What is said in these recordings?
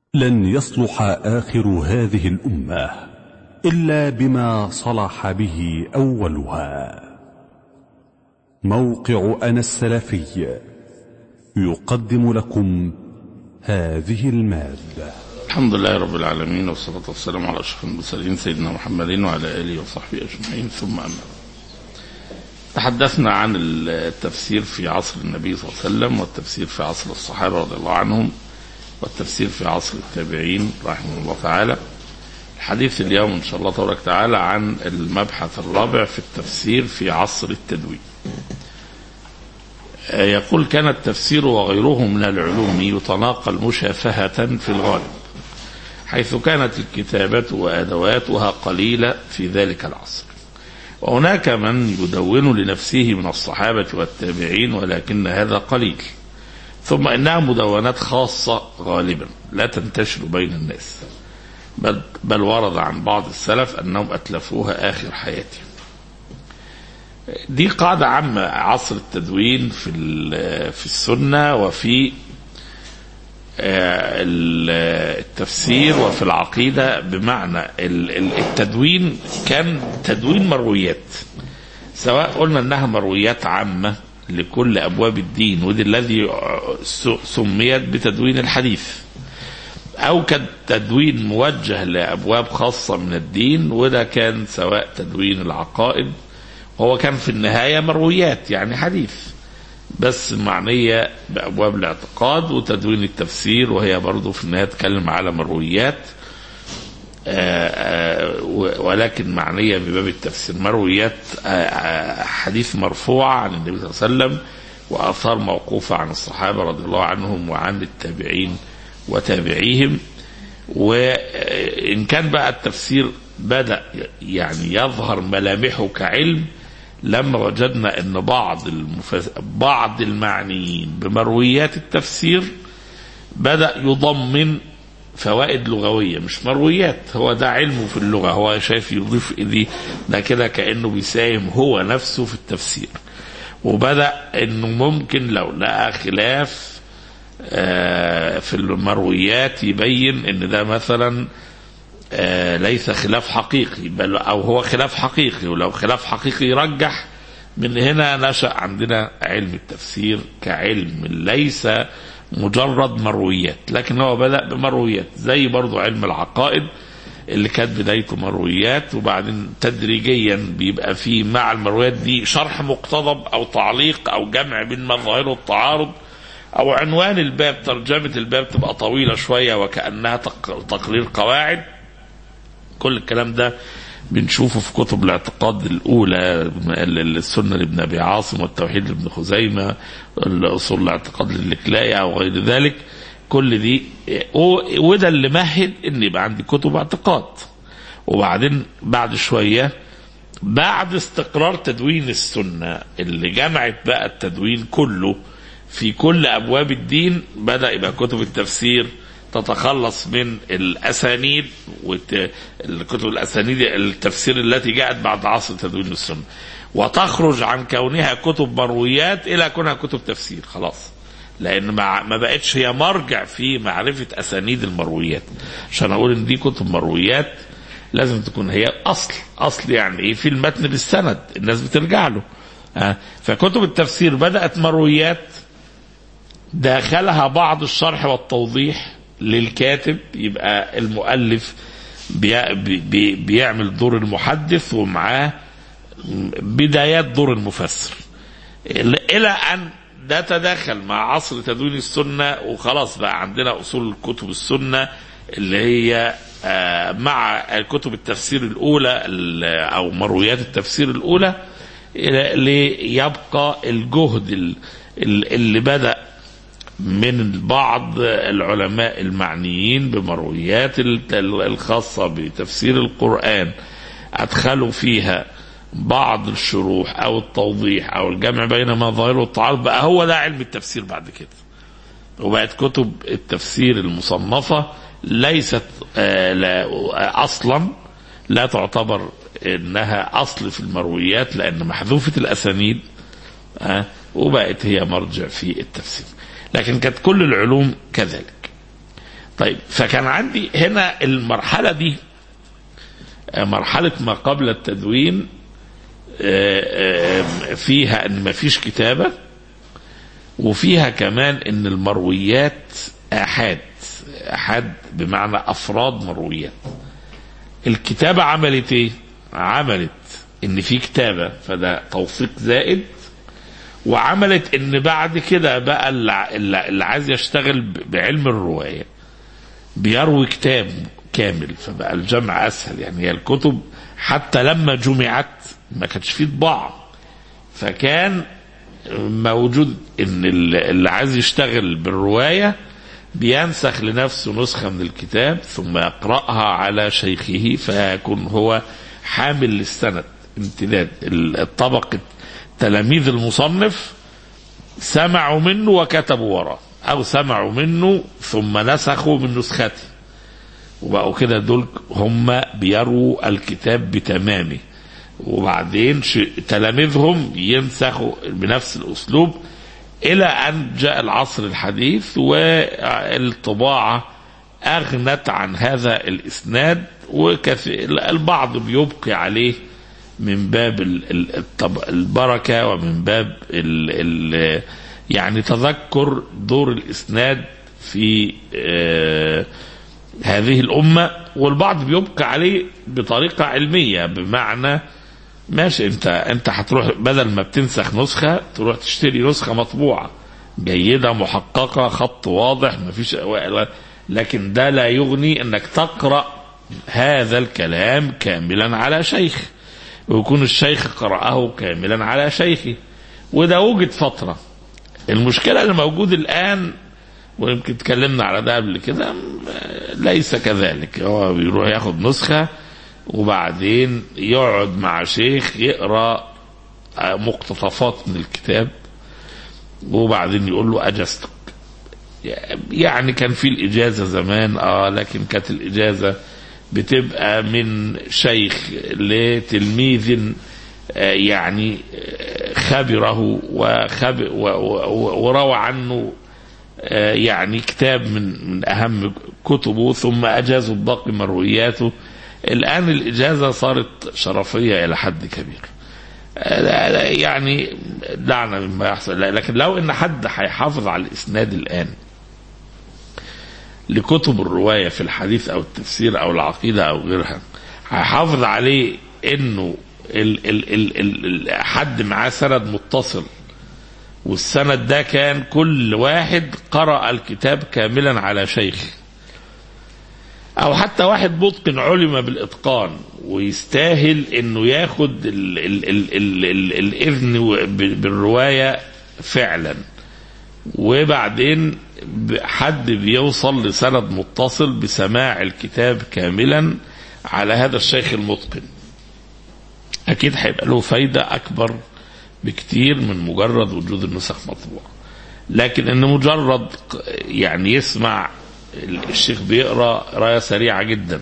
لن يصلح آخر هذه الأمة إلا بما صلح به أولها موقع أنا السلفي يقدم لكم هذه المادة الحمد لله رب العالمين والصلاة والسلام على أشرف المرسلين سيدنا محمد وعلى آله وصحبه أجمعين ثم أما بعد. تحدثنا عن التفسير في عصر النبي صلى الله عليه وسلم والتفسير في عصر الصحابة رضي الله عنهم والتفسير في عصر التابعين رحمه الله تعالى الحديث اليوم إن شاء الله تبارك تعالى عن المبحث الرابع في التفسير في عصر التدوين يقول كان التفسير وغيره من العلوم يتناقل مشافهة في الغالب حيث كانت الكتابة وأدواتها قليلة في ذلك العصر وهناك من يدون لنفسه من الصحابة والتابعين ولكن هذا قليل ثم إنها مدونات خاصة غالبا لا تنتشر بين الناس بل, بل ورد عن بعض السلف أنهم أتلفوها آخر حياتهم دي قاعدة عامة عصر التدوين في في السنة وفي التفسير وفي العقيدة بمعنى التدوين كان تدوين مرويات سواء قلنا انها مرويات عامة لكل ابواب الدين ودي الذي سميت بتدوين الحديث او كان تدوين موجه لابواب خاصة من الدين وده كان سواء تدوين العقائد هو كان في النهاية مرويات يعني حديث بس معنية بأبواب الاعتقاد وتدوين التفسير وهي برضو في النهاية تتكلم على مرويات ولكن معنية بباب التفسير مرويات حديث مرفوعة عن النبي صلى الله عليه وسلم وآثار موقوفة عن الصحابة رضي الله عنهم وعن التابعين وتابعيهم وإن كان بقى التفسير بدأ يعني يظهر ملامحه كعلم لما وجدنا ان بعض المفس... بعض المعنيين بمرويات التفسير بدا يضمن فوائد لغويه مش مرويات هو ده علمه في اللغه هو شايف يضيف دي ده كده كانه بيساهم هو نفسه في التفسير وبدا انه ممكن لو لقى خلاف في المرويات يبين ان ده مثلا آه ليس خلاف حقيقي بل او هو خلاف حقيقي ولو خلاف حقيقي يرجح من هنا نشا عندنا علم التفسير كعلم ليس مجرد مرويات لكن هو بدا بمرويات زي برضو علم العقائد اللي كانت بدايته مرويات وبعدين تدريجيا بيبقى فيه مع المرويات دي شرح مقتضب او تعليق او جمع بين مظاهره التعارض او عنوان الباب ترجمه الباب تبقى طويله شويه وكانها تقرير قواعد كل الكلام ده بنشوفه في كتب الاعتقاد الاولى السنه لابن ابي عاصم والتوحيد لابن خزيمه اصول الاعتقاد للكلاء او غير ذلك كل دي وده اللي مهد ان يبقى عندي كتب اعتقاد وبعدين بعد شويه بعد استقرار تدوين السنه اللي جمعت بقى التدوين كله في كل ابواب الدين بدا يبقى كتب التفسير تتخلص من الاسانيد والكتب الاسانيد التفسير التي جاءت بعد عصر تدوين السنه وتخرج عن كونها كتب مرويات الى كونها كتب تفسير خلاص لان ما بقتش هي مرجع في معرفه اسانيد المرويات عشان اقول ان دي كتب مرويات لازم تكون هي اصل اصل يعني ايه في المتن بالسند الناس بترجع له فكتب التفسير بدات مرويات داخلها بعض الشرح والتوضيح للكاتب يبقى المؤلف بي بي بيعمل دور المحدث ومعاه بدايات دور المفسر الى ان ده تداخل مع عصر تدوين السنه وخلاص بقى عندنا اصول كتب السنه اللي هي مع كتب التفسير الاولى او مرويات التفسير الاولى ليبقى الجهد اللي بدا من بعض العلماء المعنيين بمرويات الخاصة بتفسير القرآن أدخلوا فيها بعض الشروح أو التوضيح أو الجمع بين مظاهر والتعارض بقى هو ده علم التفسير بعد كده وبقت كتب التفسير المصنفة ليست آه لا أصلا لا تعتبر إنها أصل في المرويات لأن محذوفة الأسانيد آه وبقت هي مرجع في التفسير لكن كانت كل العلوم كذلك طيب فكان عندي هنا المرحلة دي آه، مرحلة ما قبل التدوين آه، آه، فيها ان ما فيش كتابة وفيها كمان ان المرويات احاد احاد بمعنى افراد مرويات الكتابة عملت ايه عملت ان في كتابة فده توثيق زائد وعملت ان بعد كده بقى اللي اللي عايز يشتغل ب- بعلم الرواية بيروي كتاب كامل فبقى الجمع اسهل يعني هي الكتب حتى لما جمعت ما كانش فيه طباعة فكان موجود ان اللي اللي عايز يشتغل بالرواية بينسخ لنفسه نسخة من الكتاب ثم يقرأها على شيخه فيكون هو حامل للسند امتداد الطبقة تلاميذ المصنف سمعوا منه وكتبوا وراه او سمعوا منه ثم نسخوا من نسخته وبقوا كده دول هم بيروا الكتاب بتمامه وبعدين ش- تلاميذهم ينسخوا بنفس الاسلوب الى ان جاء العصر الحديث والطباعه اغنت عن هذا الاسناد وكثير البعض بيبقي عليه من باب ال- ال- الطب- البركه ومن باب ال ال يعني تذكر دور الاسناد في آه هذه الامه والبعض بيبقى عليه بطريقه علميه بمعنى ماشي انت انت هتروح بدل ما بتنسخ نسخه تروح تشتري نسخه مطبوعه جيده محققه خط واضح مفيش لكن ده لا يغني انك تقرا هذا الكلام كاملا على شيخ ويكون الشيخ قرأه كاملا على شيخه وده وجد فترة المشكلة اللي موجود الآن ويمكن اتكلمنا على ده قبل كده م- ليس كذلك هو بيروح ياخد نسخة وبعدين يقعد مع شيخ يقرأ آه، مقتطفات من الكتاب وبعدين يقول له أجزتك يعني كان في الإجازة زمان اه لكن كانت الإجازة بتبقى من شيخ لتلميذ آه، يعني آه، خبره وخب و- و- وروى عنه آه، يعني كتاب من من اهم كتبه ثم اجازوا باقي مروياته الان الاجازه صارت شرفيه الى حد كبير آه، لا- لا، يعني دعنا مما يحصل لا، لكن لو ان حد هيحافظ على الاسناد الان لكتب الروايه في الحديث او التفسير او العقيده او غيرها هيحافظ عليه انه ال ال ال ال ال حد معاه سند متصل والسند ده كان كل واحد قرأ الكتاب كاملا على شيخ او حتى واحد متقن علم بالاتقان ويستاهل انه ياخد ال ال ال ال ال الاذن و- ب- بالروايه فعلا وبعدين ب- حد بيوصل لسند متصل بسماع الكتاب كاملا على هذا الشيخ المتقن اكيد هيبقى له فايده اكبر بكتير من مجرد وجود النسخ مطبوعه لكن ان مجرد ق- يعني يسمع الشيخ بيقرا قرايه سريعه جدا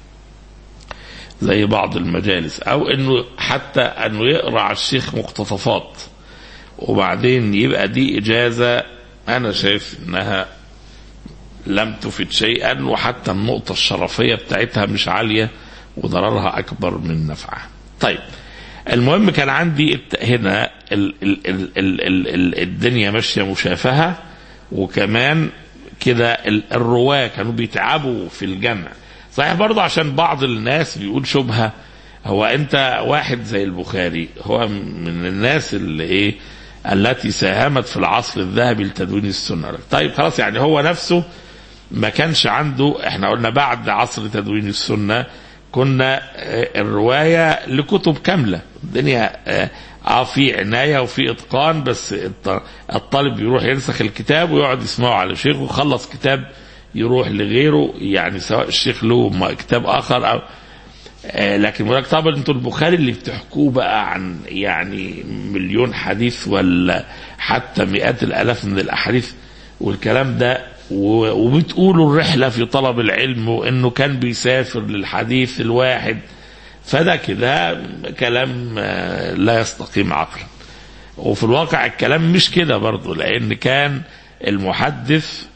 زي بعض المجالس او انه حتى انه يقرا على الشيخ مقتطفات وبعدين يبقى دي اجازه انا شايف انها لم تفد شيئا وحتى النقطه الشرفيه بتاعتها مش عاليه وضررها اكبر من نفعها. طيب المهم كان عندي الت- هنا ال ال ال ال ال ال الدنيا ماشيه مشافهه وكمان كده ال- الرواه كانوا بيتعبوا في الجمع صحيح برضه عشان بعض الناس بيقول شبهه هو انت واحد زي البخاري هو من الناس اللي ايه التي ساهمت في العصر الذهبي لتدوين السنه طيب خلاص يعني هو نفسه ما كانش عنده احنا قلنا بعد عصر تدوين السنه كنا آه، الروايه لكتب كامله الدنيا اه آه، في عنايه وفي اتقان بس الط- الطالب يروح ينسخ الكتاب ويقعد يسمعه على شيخ وخلص كتاب يروح لغيره يعني سواء الشيخ له م- كتاب اخر او آه، لكن ولك طبعا انتوا البخاري اللي بتحكوه بقى عن يعني مليون حديث ولا حتى مئات الالاف من الاحاديث والكلام ده و- وبتقولوا الرحله في طلب العلم وانه كان بيسافر للحديث الواحد فده كده كلام آه، لا يستقيم عقلا وفي الواقع الكلام مش كده برضه لان كان المحدث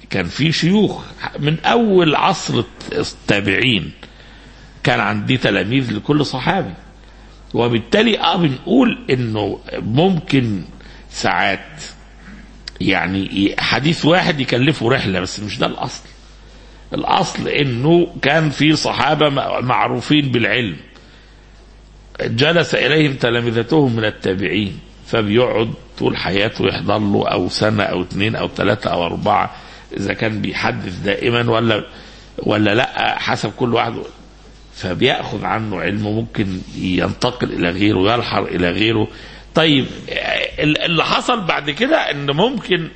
كان في شيوخ من اول عصر التابعين كان عندي تلاميذ لكل صحابي وبالتالي اه بنقول انه ممكن ساعات يعني حديث واحد يكلفه رحله بس مش ده الاصل الاصل انه كان في صحابه معروفين بالعلم جلس اليهم تلامذتهم من التابعين فبيقعد طول حياته يحضر له او سنه او اثنين او ثلاثه او اربعه اذا كان بيحدث دائما ولا ولا لا حسب كل واحد فبياخذ عنه علم ممكن ينتقل الى غيره يلحر الى غيره طيب اللي حصل بعد كده ان ممكن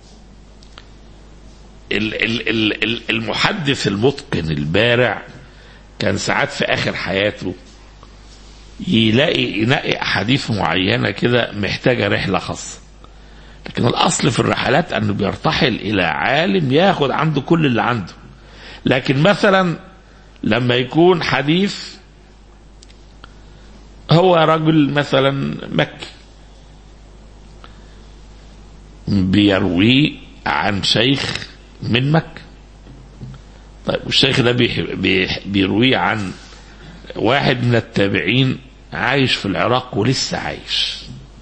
المحدث المتقن البارع كان ساعات في اخر حياته يلاقي يلاقي احاديث معينه كده محتاجه رحله خاصه لكن الاصل في الرحلات انه بيرتحل الى عالم ياخد عنده كل اللي عنده لكن مثلا لما يكون حديث هو رجل مثلا مكي بيروي عن شيخ من مكة طيب والشيخ ده بيروي عن واحد من التابعين عايش في العراق ولسه عايش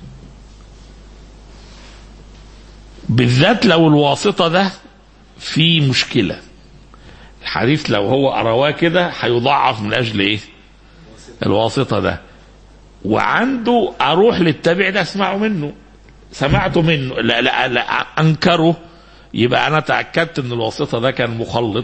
بالذات لو الواسطة ده في مشكلة الحديث لو هو رواه كده هيضعف من أجل إيه الواسطة ده وعنده أروح للتابع ده أسمعه منه سمعته منه لا لا لا أنكره يبقى أنا تأكدت أن الواسطة ده كان مخلط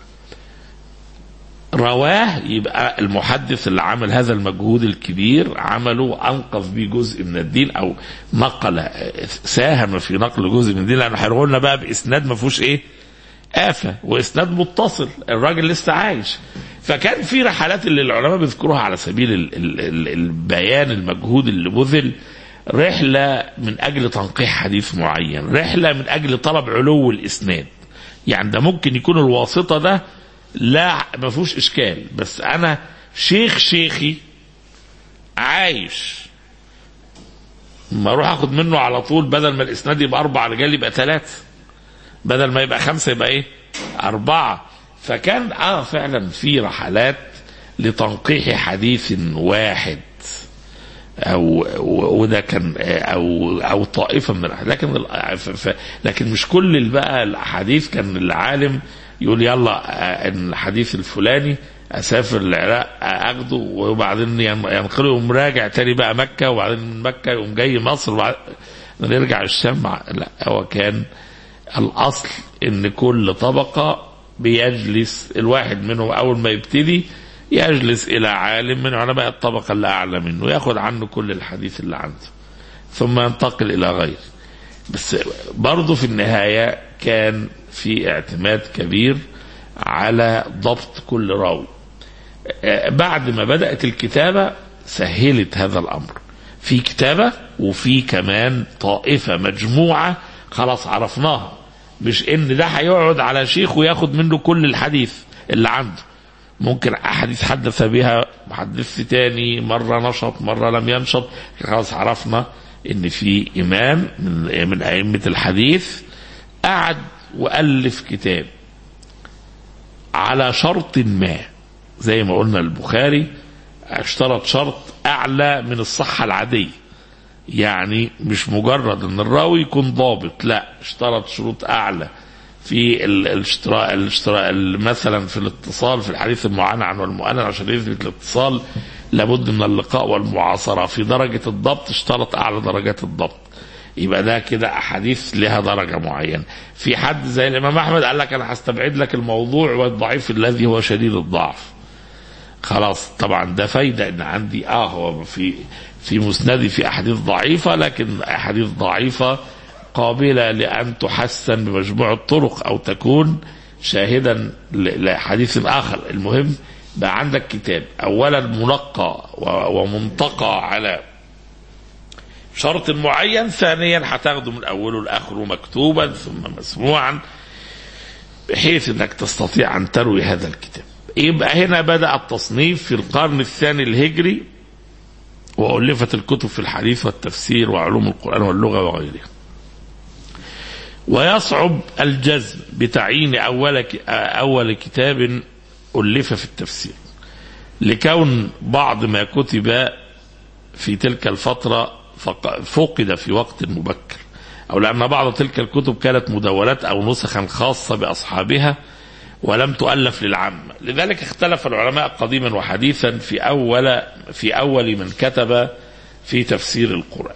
رواه يبقى المحدث اللي عمل هذا المجهود الكبير عمله انقذ بيه جزء من الدين او نقل ساهم في نقل جزء من الدين لانه هيروح لنا بقى باسناد ما فيهوش ايه؟ آفة وإسناد متصل الراجل لسه عايش فكان في رحلات اللي العلماء بيذكروها على سبيل ال ال ال البيان المجهود اللي بذل رحلة من أجل تنقيح حديث معين رحلة من أجل طلب علو الإسناد يعني ده ممكن يكون الواسطة ده لا ما فيهوش اشكال بس انا شيخ شيخي عايش ما اروح اخد منه على طول بدل ما الاسناد يبقى اربع رجال يبقى ثلاثه بدل ما يبقى خمسه يبقى ايه اربعه فكان اه فعلا في رحلات لتنقيح حديث واحد او وده كان او او طائفه من الأحاديث. لكن لكن مش كل بقى الاحاديث كان العالم يقول يلا الحديث الفلاني اسافر العراق اخده وبعدين ينقله يقوم راجع تاني بقى مكه وبعدين من مكه يقوم جاي مصر وبعدين نرجع الشام لا هو كان الاصل ان كل طبقه بيجلس الواحد منهم اول ما يبتدي يجلس الى عالم من علماء الطبقه اللي اعلى منه ياخذ عنه كل الحديث اللي عنده ثم ينتقل الى غيره بس برضه في النهايه كان في اعتماد كبير على ضبط كل راوي بعد ما بدأت الكتابة سهلت هذا الأمر في كتابة وفي كمان طائفة مجموعة خلاص عرفناها مش ان ده هيقعد على شيخ وياخد منه كل الحديث اللي عنده ممكن احاديث حدث بها محدث تاني مرة نشط مرة لم ينشط خلاص عرفنا ان في امام من, من ائمة الحديث قعد وألف كتاب على شرط ما زي ما قلنا البخاري اشترط شرط أعلى من الصحة العادية يعني مش مجرد ان الراوي يكون ضابط لا اشترط شروط اعلى في الاشتراء الاشتراء مثلا في الاتصال في الحديث المعنعن والمؤنن عشان يثبت الاتصال لابد من اللقاء والمعاصرة في درجة الضبط اشترط أعلى درجات الضبط يبقى ده كده احاديث لها درجه معينه في حد زي الامام احمد قال لك انا هستبعد لك الموضوع والضعيف الذي هو شديد الضعف خلاص طبعا ده فايده ان عندي اه هو في في مسندي في احاديث ضعيفه لكن احاديث ضعيفه قابله لان تحسن بمجموع الطرق او تكون شاهدا لحديث اخر المهم بقى عندك كتاب اولا منقى ومنتقى على شرط معين ثانيا هتاخده من اوله لاخره مكتوبا ثم مسموعا بحيث انك تستطيع ان تروي هذا الكتاب يبقى هنا بدا التصنيف في القرن الثاني الهجري والفت الكتب في الحديث والتفسير وعلوم القران واللغه وغيرها ويصعب الجزم بتعيين أول أول كتاب ألف في التفسير لكون بعض ما كتب في تلك الفترة فقد في وقت مبكر أو لأن بعض تلك الكتب كانت مدونات أو نسخا خاصة بأصحابها ولم تؤلف للعامة لذلك اختلف العلماء قديما وحديثا في أول في أول من كتب في تفسير القرآن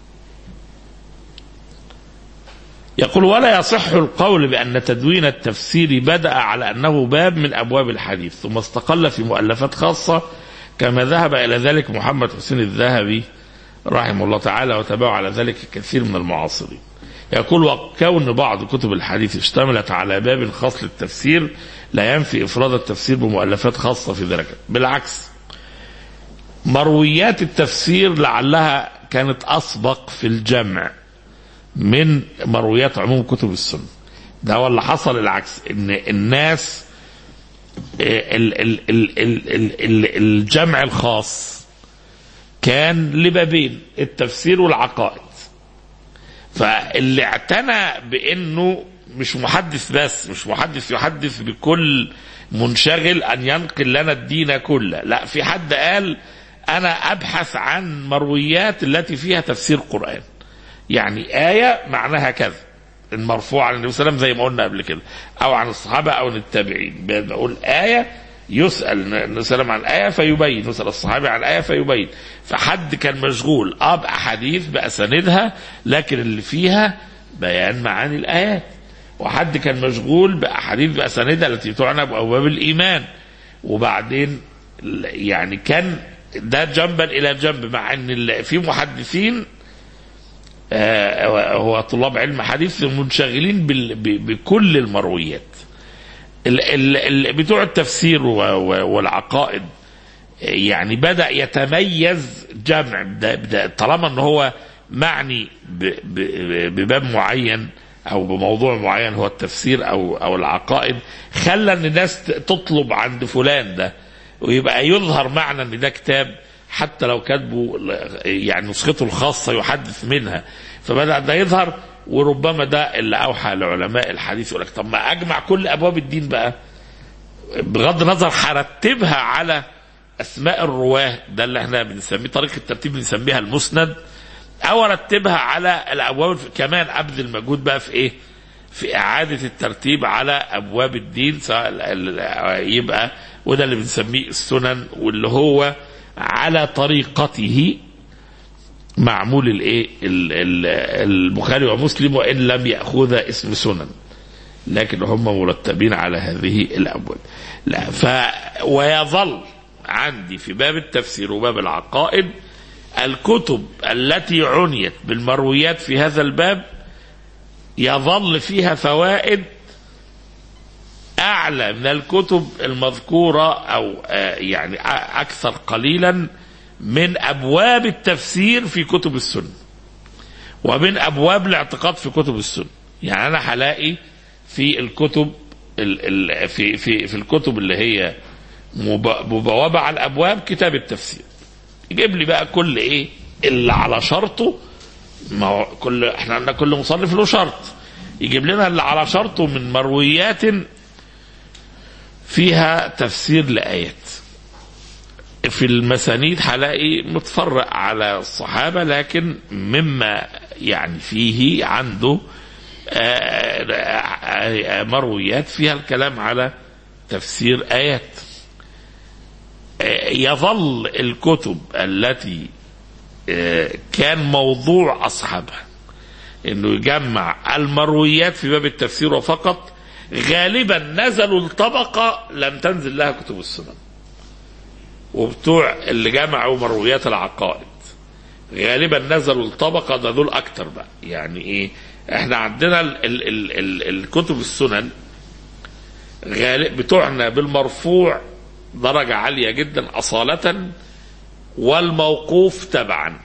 يقول ولا يصح القول بأن تدوين التفسير بدأ على أنه باب من أبواب الحديث ثم استقل في مؤلفات خاصة كما ذهب إلى ذلك محمد حسين الذهبي رحمه الله تعالى وتبعه على ذلك كثير من المعاصرين يقول وكون بعض كتب الحديث اشتملت على باب خاص للتفسير لا ينفي إفراد التفسير بمؤلفات خاصة في ذلك بالعكس مرويات التفسير لعلها كانت أسبق في الجمع من مرويات عموم كتب السنة ده هو اللي حصل العكس ان الناس ال ال ال ال ال ال الجمع الخاص كان لبابين التفسير والعقائد فاللي اعتنى بانه مش محدث بس مش محدث يحدث بكل منشغل ان ينقل لنا الدين كله لا في حد قال انا ابحث عن مرويات التي فيها تفسير قران يعني آية معناها كذا المرفوع عن النبي صلى الله عليه وسلم زي ما قلنا قبل كده أو عن الصحابة أو عن التابعين بقول آية يسأل النبي صلى الله عليه وسلم عن آية فيبين يسأل الصحابي عن آية فيبين فحد كان مشغول أه بأحاديث بأساندها لكن اللي فيها بيان معاني الآيات وحد كان مشغول بأحاديث بأساندها التي تعنى بأبواب الإيمان وبعدين يعني كان ده جنبا إلى جنب مع أن في محدثين هو طلاب علم حديث منشغلين بكل المرويات ال ال بتوع التفسير والعقائد يعني بدأ يتميز جمع طالما ان هو معني بباب معين او بموضوع معين هو التفسير او او العقائد خلى ان الناس تطلب عند فلان ده ويبقى يظهر معنى ان ده كتاب حتى لو كاتبه يعني نسخته الخاصة يحدث منها فبدأ ده يظهر وربما ده اللي أوحى لعلماء الحديث يقول لك طب ما أجمع كل أبواب الدين بقى بغض النظر هرتبها على أسماء الرواه ده اللي احنا بنسميه طريقة الترتيب بنسميها المسند أو أرتبها على الأبواب كمان أبذل مجهود بقى في إيه؟ في إعادة الترتيب على أبواب الدين يبقى وده اللي بنسميه السنن واللي هو على طريقته معمول الايه البخاري ومسلم وان لم ياخذ اسم سنن لكن هم مرتبين على هذه الابواب لا ف ويظل عندي في باب التفسير وباب العقائد الكتب التي عنيت بالمرويات في هذا الباب يظل فيها فوائد اعلى من الكتب المذكوره او يعني اكثر قليلا من ابواب التفسير في كتب السنه ومن ابواب الاعتقاد في كتب السنه يعني انا هلاقي في الكتب ال ال في في في الكتب اللي هي مبوابه على الابواب كتاب التفسير يجيب لي بقى كل ايه اللي على شرطه ما هو كل احنا عندنا كل مصنف له شرط يجيب لنا اللي على شرطه من مرويات فيها تفسير لآيات في المسانيد هلاقي متفرق على الصحابة لكن مما يعني فيه عنده مرويات فيها الكلام على تفسير آيات يظل الكتب التي كان موضوع أصحابها انه يجمع المرويات في باب التفسير وفقط غالبا نزلوا الطبقة لم تنزل لها كتب السنن وبتوع اللي جمعوا مرويات العقائد غالبا نزلوا الطبقة ده دول أكتر بقى يعني إيه إحنا عندنا ال ال ال ال الكتب السنن غالب بتوعنا بالمرفوع درجة عالية جدا أصالة والموقوف تبعا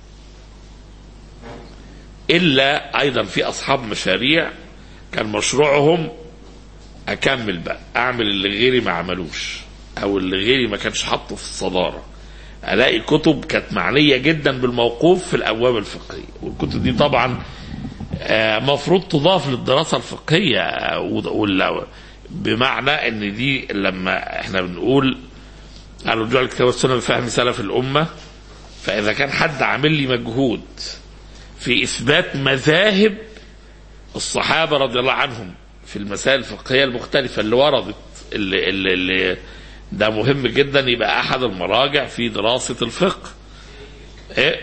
إلا أيضا في أصحاب مشاريع كان مشروعهم اكمل بقى اعمل اللي غيري ما عملوش او اللي غيري ما كانش حاطه في الصداره الاقي كتب كانت معنيه جدا بالموقوف في الابواب الفقهيه والكتب دي طبعا آه، مفروض تضاف للدراسة الفقهية آه، وال- بمعنى ان دي لما احنا بنقول الرجوع للكتاب والسنة بفهم سلف الأمة فإذا كان حد عامل لي مجهود في إثبات مذاهب الصحابة رضي الله عنهم في المسائل الفقهية المختلفة اللي وردت اللي, اللي, اللي ده مهم جدا يبقى أحد المراجع في دراسة الفقه إيه؟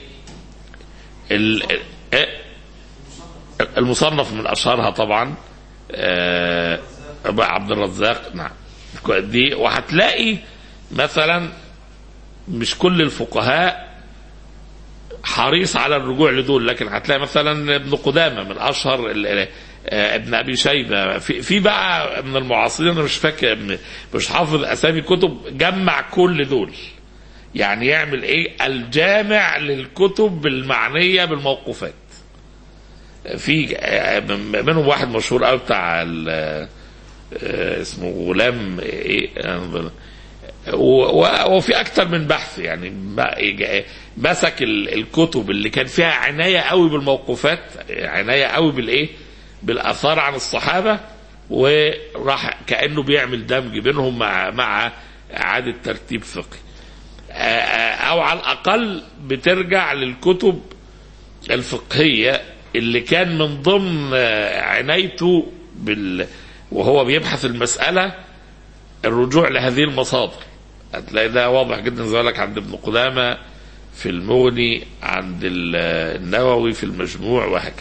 ال- إيه؟ المصنف من أشهرها طبعا آه، أبو عبد الرزاق نعم دي وهتلاقي مثلا مش كل الفقهاء حريص على الرجوع لدول لكن هتلاقي مثلا ابن قدامه من اشهر ال- ال- آه، ابن ابي شيبه في, في بقى من المعاصرين انا مش فاكر مش حافظ اسامي كتب جمع كل دول يعني يعمل ايه الجامع للكتب المعنيه بالموقوفات في آه، منهم واحد مشهور قوي بتاع ال- آه، اسمه غلام ايه آه، و- و- وفي اكتر من بحث يعني ما- مسك ال- الكتب اللي كان فيها عنايه قوي بالموقوفات عنايه قوي بالايه بالاثار عن الصحابه وراح كانه بيعمل دمج بينهم مع مع اعاده ترتيب فقهي آه، آه، او على الاقل بترجع للكتب الفقهيه اللي كان من ضمن آه، عنايته بال وهو بيبحث المساله الرجوع لهذه المصادر هتلاقي ده واضح جدا زي ما لك عند ابن قدامه في المغني عند ال- النووي في المجموع وهكذا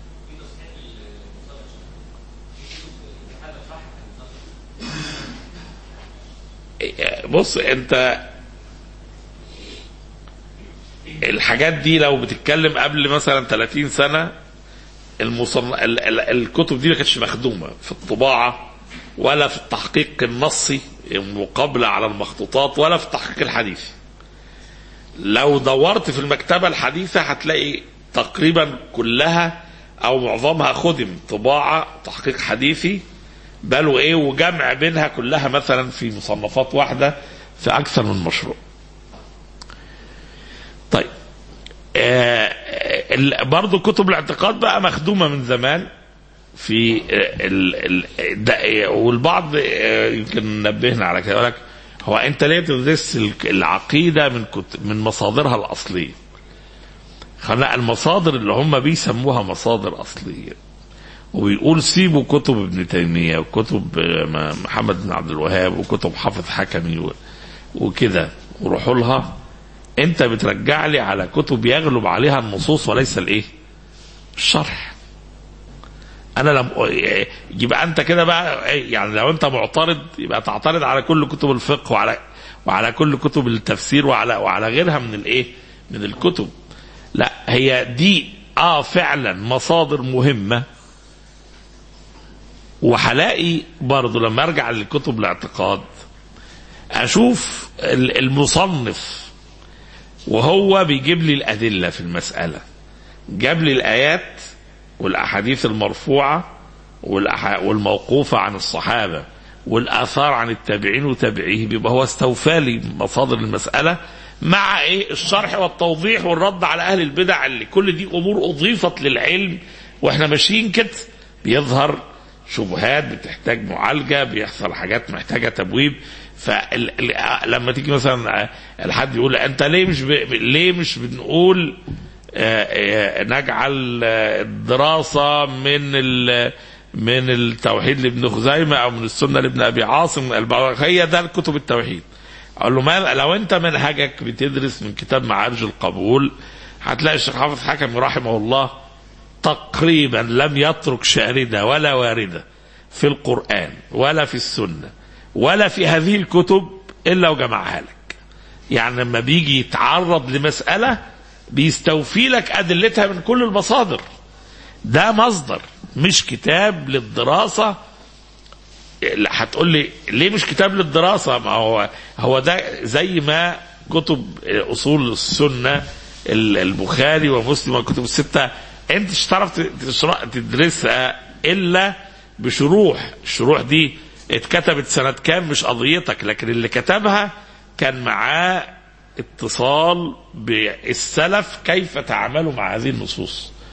بص انت الحاجات دي لو بتتكلم قبل مثلا 30 سنه المصن... ال... ال... الكتب دي ما كانتش مخدومه في الطباعه ولا في التحقيق النصي مقابله على المخطوطات ولا في التحقيق الحديثي لو دورت في المكتبه الحديثه هتلاقي تقريبا كلها او معظمها خدم طباعه تحقيق حديثي بل وايه وجمع بينها كلها مثلا في مصنفات واحده في اكثر من مشروع طيب آه ال- برضو كتب الاعتقاد بقى مخدومه من زمان في ال ال ده- والبعض آه، يمكن نبهنا على كده يقول لك هو انت ليه تدرس ال- العقيده من كت- من مصادرها الاصليه؟ خلق المصادر اللي هم بيسموها مصادر اصليه وبيقول سيبوا كتب ابن تيميه وكتب آه، م- محمد بن عبد الوهاب وكتب حافظ حكمي و- وكده وروحوا لها انت بترجع لي على كتب يغلب عليها النصوص وليس الايه؟ الشرح انا لم يبقى انت كده بقى يعني لو انت معترض يبقى تعترض على كل كتب الفقه وعلى وعلى كل كتب التفسير وعلى وعلى غيرها من الايه؟ من الكتب. لا هي دي اه فعلا مصادر مهمه وهلاقي برضه لما ارجع لكتب الاعتقاد اشوف ال- المصنف وهو بيجيب لي الادله في المساله جاب لي الايات والاحاديث المرفوعه والأح- والموقوفه عن الصحابه والاثار عن التابعين وتابعيه بيبقى هو استوفى لي مصادر المساله مع ايه الشرح والتوضيح والرد على اهل البدع اللي كل دي امور اضيفت للعلم واحنا ماشيين كده بيظهر شبهات بتحتاج معالجه بيحصل حاجات محتاجه تبويب فلما تيجي مثلا الحد يقول انت ليه مش ب... ليه مش بنقول آه، آه، نجعل آه، الدراسه من ال... من التوحيد لابن خزيمه او من السنه لابن ابي عاصم البعض- هي ده كتب التوحيد اقول له ما لو انت منهجك بتدرس من كتاب معارج القبول هتلاقي الشيخ حافظ حكمي رحمه الله تقريبا لم يترك شاردة ولا واردة في القرآن ولا في السنة ولا في هذه الكتب إلا وجمعها لك يعني لما بيجي يتعرض لمسألة بيستوفي لك أدلتها من كل المصادر ده مصدر مش كتاب للدراسة لا، هتقول لي ليه مش كتاب للدراسة ما هو هو ده زي ما كتب أصول السنة ال- البخاري ومسلم والكتب الستة أنت مش هتعرف تشرح- تدرسها إلا بشروح الشروح دي اتكتبت سنة كام مش قضيتك لكن اللي كتبها كان معاه اتصال بالسلف كيف تعاملوا مع هذه النصوص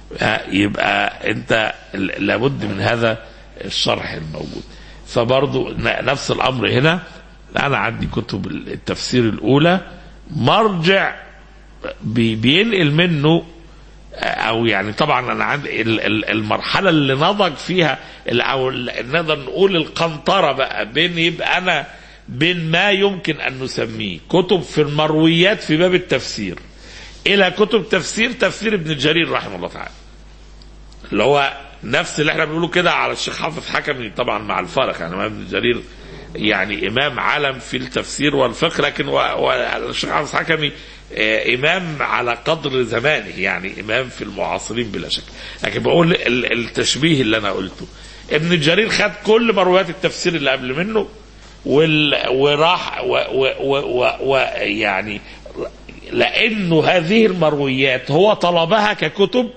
يبقى انت لابد من هذا الشرح الموجود فبرضو نفس الامر هنا انا عندي كتب التفسير الاولى مرجع بينقل منه او يعني طبعا انا عندي المرحله اللي نضج فيها او نقدر نقول القنطره بقى بين يبقى انا بين ما يمكن ان نسميه كتب في المرويات في باب التفسير الى كتب تفسير تفسير ابن جرير رحمه الله تعالى اللي هو نفس اللي احنا بنقوله كده على الشيخ حافظ حكمي طبعا مع الفرق يعني ابن جرير يعني امام علم في التفسير والفقه لكن والشيخ حافظ حكمي امام على قدر زمانه يعني امام في المعاصرين بلا شك لكن بقول التشبيه اللي انا قلته ابن جرير خد كل مرويات التفسير اللي قبل منه وال... وراح ويعني لانه هذه المرويات هو طلبها ككتب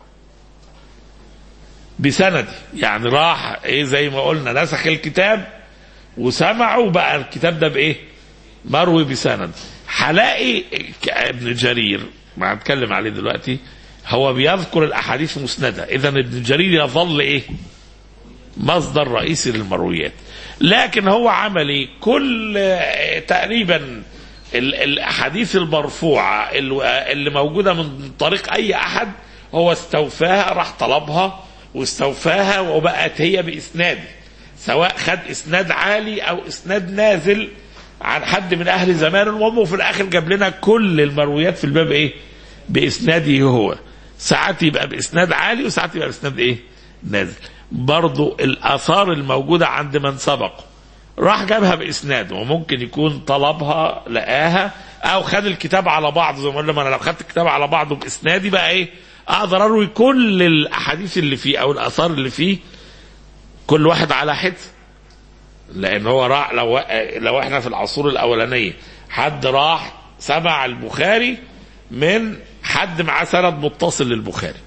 بسند يعني راح ايه زي ما قلنا نسخ الكتاب وسمعه وبقى الكتاب ده بايه مروي بسند هلاقي ابن جرير ما هنتكلم عليه دلوقتي هو بيذكر الاحاديث مسنده اذا ابن جرير يظل ايه مصدر رئيسي للمرويات لكن هو عمل ايه كل تقريبا الاحاديث المرفوعه اللي موجوده من طريق اي احد هو استوفاها راح طلبها واستوفاها وبقت هي باسناد سواء خد اسناد عالي او اسناد نازل عن حد من اهل زمان المهم وفي الاخر جاب لنا كل المرويات في الباب ايه باسناده هو ساعات يبقى باسناد عالي وساعات يبقى باسناد ايه نازل برضو الاثار الموجوده عند من سبق راح جابها باسناد وممكن يكون طلبها لقاها او خد الكتاب على بعض زي ما قلنا انا لو خدت الكتاب على بعضه باسنادي بقى ايه اقدر اروي كل الاحاديث اللي فيه او الاثار اللي فيه كل واحد على حد لان هو راح لو لو احنا في العصور الاولانيه حد راح سمع البخاري من حد معاه سند متصل للبخاري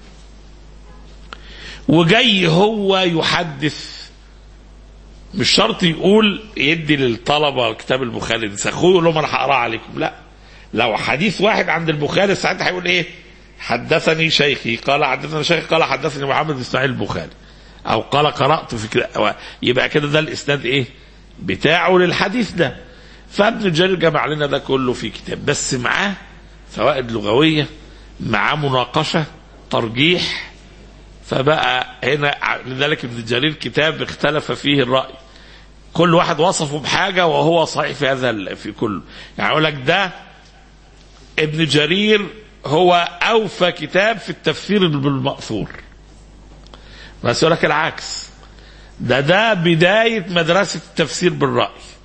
وجاي هو يحدث مش شرط يقول يدي للطلبه كتاب البخاري نسخوه يقول لهم انا هقراه عليكم لا لو حديث واحد عند البخاري ساعتها هيقول ايه حدثني شيخي قال حدثني شيخي قال حدثني محمد بن اسماعيل البخاري او قال قرات في كده يبقى كده ده الاسناد ايه بتاعه للحديث ده فابن جرير جمع لنا ده كله في كتاب بس معاه فوائد لغويه معاه مناقشه ترجيح فبقى هنا لذلك ابن جرير كتاب اختلف فيه الراي كل واحد وصفه بحاجه وهو صحيح في هذا في كله يعني اقول لك ده ابن جرير هو اوفى كتاب في التفسير بالمأثور بس يقول لك العكس ده ده بداية مدرسة التفسير بالرأي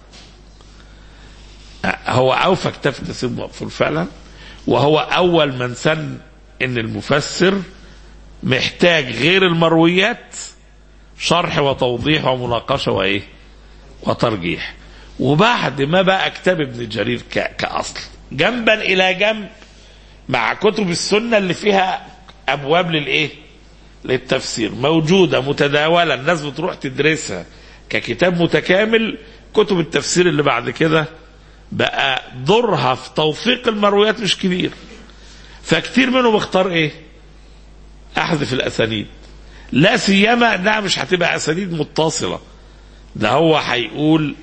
هو أوفى كتاب في التفسير بالمأثور فعلا وهو أول من سن إن المفسر محتاج غير المرويات شرح وتوضيح ومناقشة وإيه وترجيح وبعد ما بقى كتاب ابن جرير كأصل جنبا إلى جنب مع كتب السنة اللي فيها أبواب للإيه للتفسير موجودة متداولة الناس بتروح تدرسها ككتاب متكامل كتب التفسير اللي بعد كده بقى دورها في توثيق المرويات مش كبير فكتير منهم اختار ايه احذف الاسانيد لا سيما انها مش هتبقى اسانيد متصله ده هو هيقول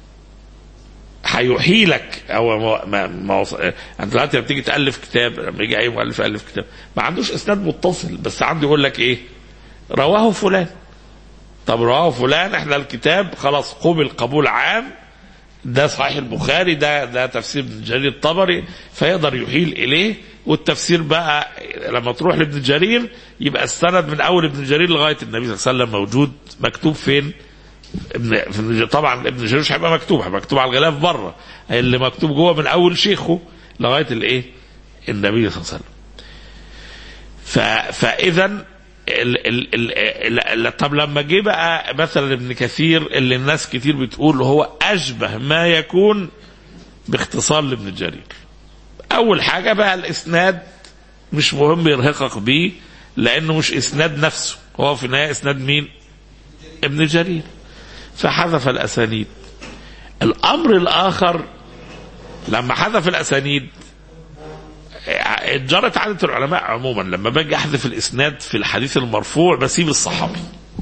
هيحيي لك او ما ما ما انت دلوقتي لما تيجي تالف كتاب لما يجي اي مؤلف يالف كتاب ما عندوش اسناد متصل بس عنده يقول لك ايه رواه فلان طب رواه فلان احنا الكتاب خلاص قبل قبول عام ده صحيح البخاري ده ده تفسير ابن جرير الطبري فيقدر يحيل اليه والتفسير بقى لما تروح لابن جرير يبقى السند من اول ابن جرير لغايه النبي صلى الله عليه وسلم موجود مكتوب فين؟ ابن طبعا ابن جرير مش هيبقى مكتوب هيبقى مكتوب على الغلاف بره اللي مكتوب جوه من اول شيخه لغايه الايه؟ النبي صلى الله عليه وسلم. ف... فاذا ال... ال... ال... طب لما جه بقى مثلا ابن كثير اللي الناس كتير بتقول هو اشبه ما يكون باختصار لابن جرير. اول حاجه بقى الاسناد مش مهم يرهقك بيه لانه مش اسناد نفسه هو في النهايه اسناد مين؟ ابن جرير. فحذف الاسانيد. الامر الاخر لما حذف الاسانيد جرت عادة العلماء عموما لما باجي احذف الاسناد في الحديث المرفوع بسيب الصحابي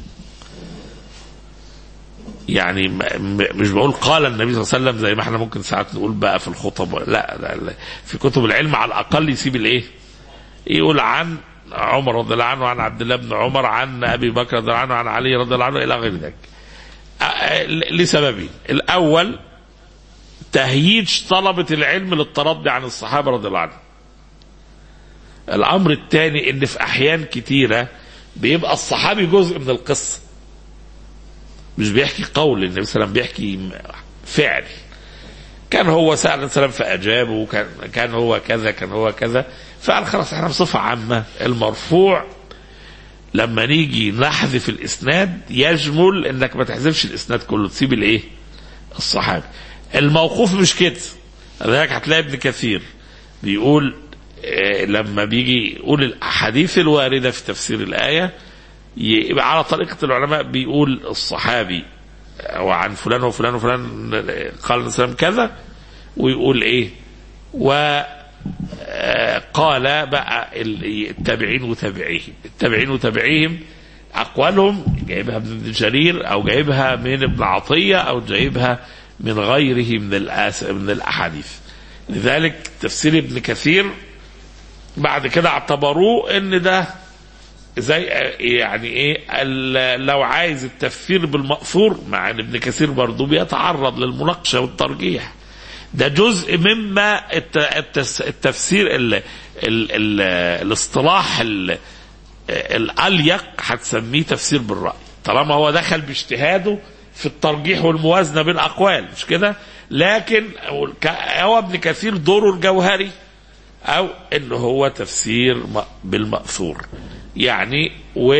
يعني م- م- مش بقول قال النبي صلى الله عليه وسلم زي ما احنا ممكن ساعات نقول بقى في الخطب لا, لا, لا في كتب العلم على الاقل يسيب الايه يقول عن عمر رضي الله عنه عن عبد الله بن عمر عن ابي بكر رضي الله عنه عن علي رضي الله عنه الى غير ذلك أ- لسببين الاول تهييج طلبة العلم للترضي عن الصحابة رضي الله عنهم الأمر الثاني إن في أحيان كتيرة بيبقى الصحابي جزء من القصة مش بيحكي قول النبي صلى الله عليه وسلم بيحكي فعل كان هو سأل النبي صلى الله عليه وسلم فأجابه كان, كان هو كذا كان هو كذا فقال خلاص احنا بصفة عامة المرفوع لما نيجي نحذف الإسناد يجمل إنك ما تحذفش الإسناد كله تسيب الإيه؟ الصحابي الموقوف مش كده لذلك هتلاقي ابن كثير بيقول آه، لما بيجي يقول الاحاديث الوارده في تفسير الايه يبقى على طريقه العلماء بيقول الصحابي وعن فلان وفلان وفلان قال النبي صلى الله عليه وسلم كذا ويقول ايه و آه، قال بقى ال- التابعين وتابعيهم التابعين وتابعيهم اقوالهم جايبها من ابن جرير او جايبها من ابن عطيه او جايبها من غيره من الأس... من الاحاديث لذلك تفسير ابن كثير بعد كده اعتبروه ان ده زي يعني ايه ال- لو عايز التفسير بالمأثور مع ان ابن كثير برضه بيتعرض للمناقشه والترجيح ده جزء مما الت- التس- التفسير ال ال ال الاصطلاح ال- الاليق هتسميه تفسير بالراي طالما هو دخل باجتهاده في الترجيح والموازنه بين اقوال مش كده لكن هو ابن كثير دوره الجوهري او ان هو تفسير م- بالماثور يعني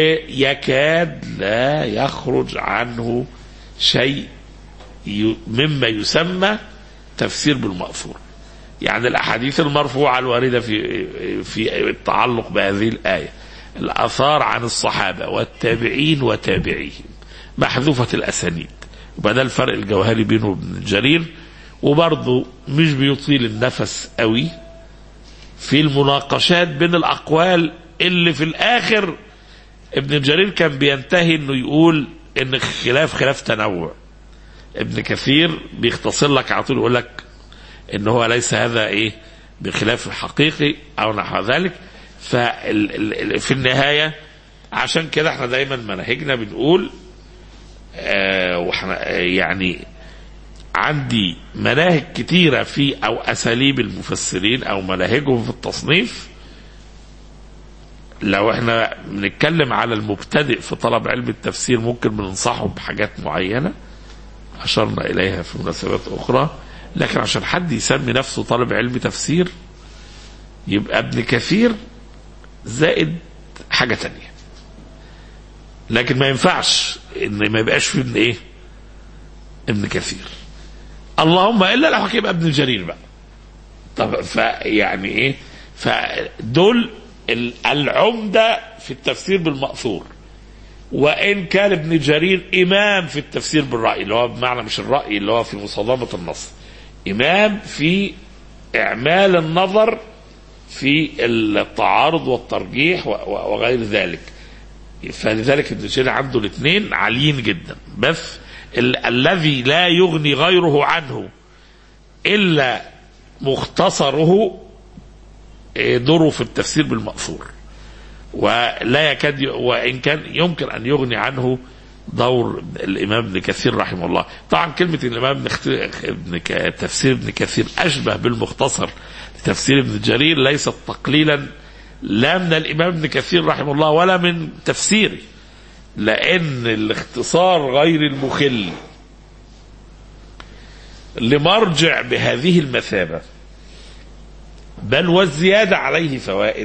ويكاد لا يخرج عنه شيء ي- مما يسمى تفسير بالمأثور يعني الأحاديث المرفوعة الواردة في في التعلق بهذه الآية الآثار عن الصحابة والتابعين وتابعيهم محذوفة الأسانيد يبقى ده الفرق الجوهري بينه وبين جرير وبرضه مش بيطيل النفس قوي في المناقشات بين الأقوال اللي في الآخر ابن جرير كان بينتهي انه يقول ان خلاف خلاف تنوع ابن كثير بيختصر لك على طول يقول لك ان هو ليس هذا ايه بخلاف حقيقي او نحو ذلك ففي النهايه عشان كده احنا دايما مناهجنا بنقول آه واحنا آه يعني عندي مناهج كتيره في او اساليب المفسرين او مناهجهم في التصنيف لو احنا بنتكلم على المبتدئ في طلب علم التفسير ممكن بننصحه بحاجات معينه أشرنا إليها في مناسبات أخرى لكن عشان حد يسمي نفسه طالب علم تفسير يبقى ابن كثير زائد حاجة تانية لكن ما ينفعش ان ما يبقاش في ابن ايه ابن كثير اللهم الا لو هيبقى ابن جرير بقى طب فيعني ايه فدول ال- العمدة في التفسير بالمأثور وان كان ابن جرير امام في التفسير بالراي اللي هو بمعنى مش الراي اللي هو في مصادمه النص امام في اعمال النظر في التعارض والترجيح و- و- وغير ذلك فلذلك ابن جرير عنده الاثنين عاليين جدا بس ال- الذي لا يغني غيره عنه الا مختصره إيه، دوره في التفسير بالمأثور ولا يكاد ي... وان كان يمكن ان يغني عنه دور الامام ابن كثير رحمه الله طبعا كلمه الامام ابن, خت... ابن ك... تفسير ابن كثير اشبه بالمختصر لتفسير ابن جرير ليست تقليلا لا من الامام ابن كثير رحمه الله ولا من تفسيره لان الاختصار غير المخل لمرجع بهذه المثابه بل والزياده عليه فوائد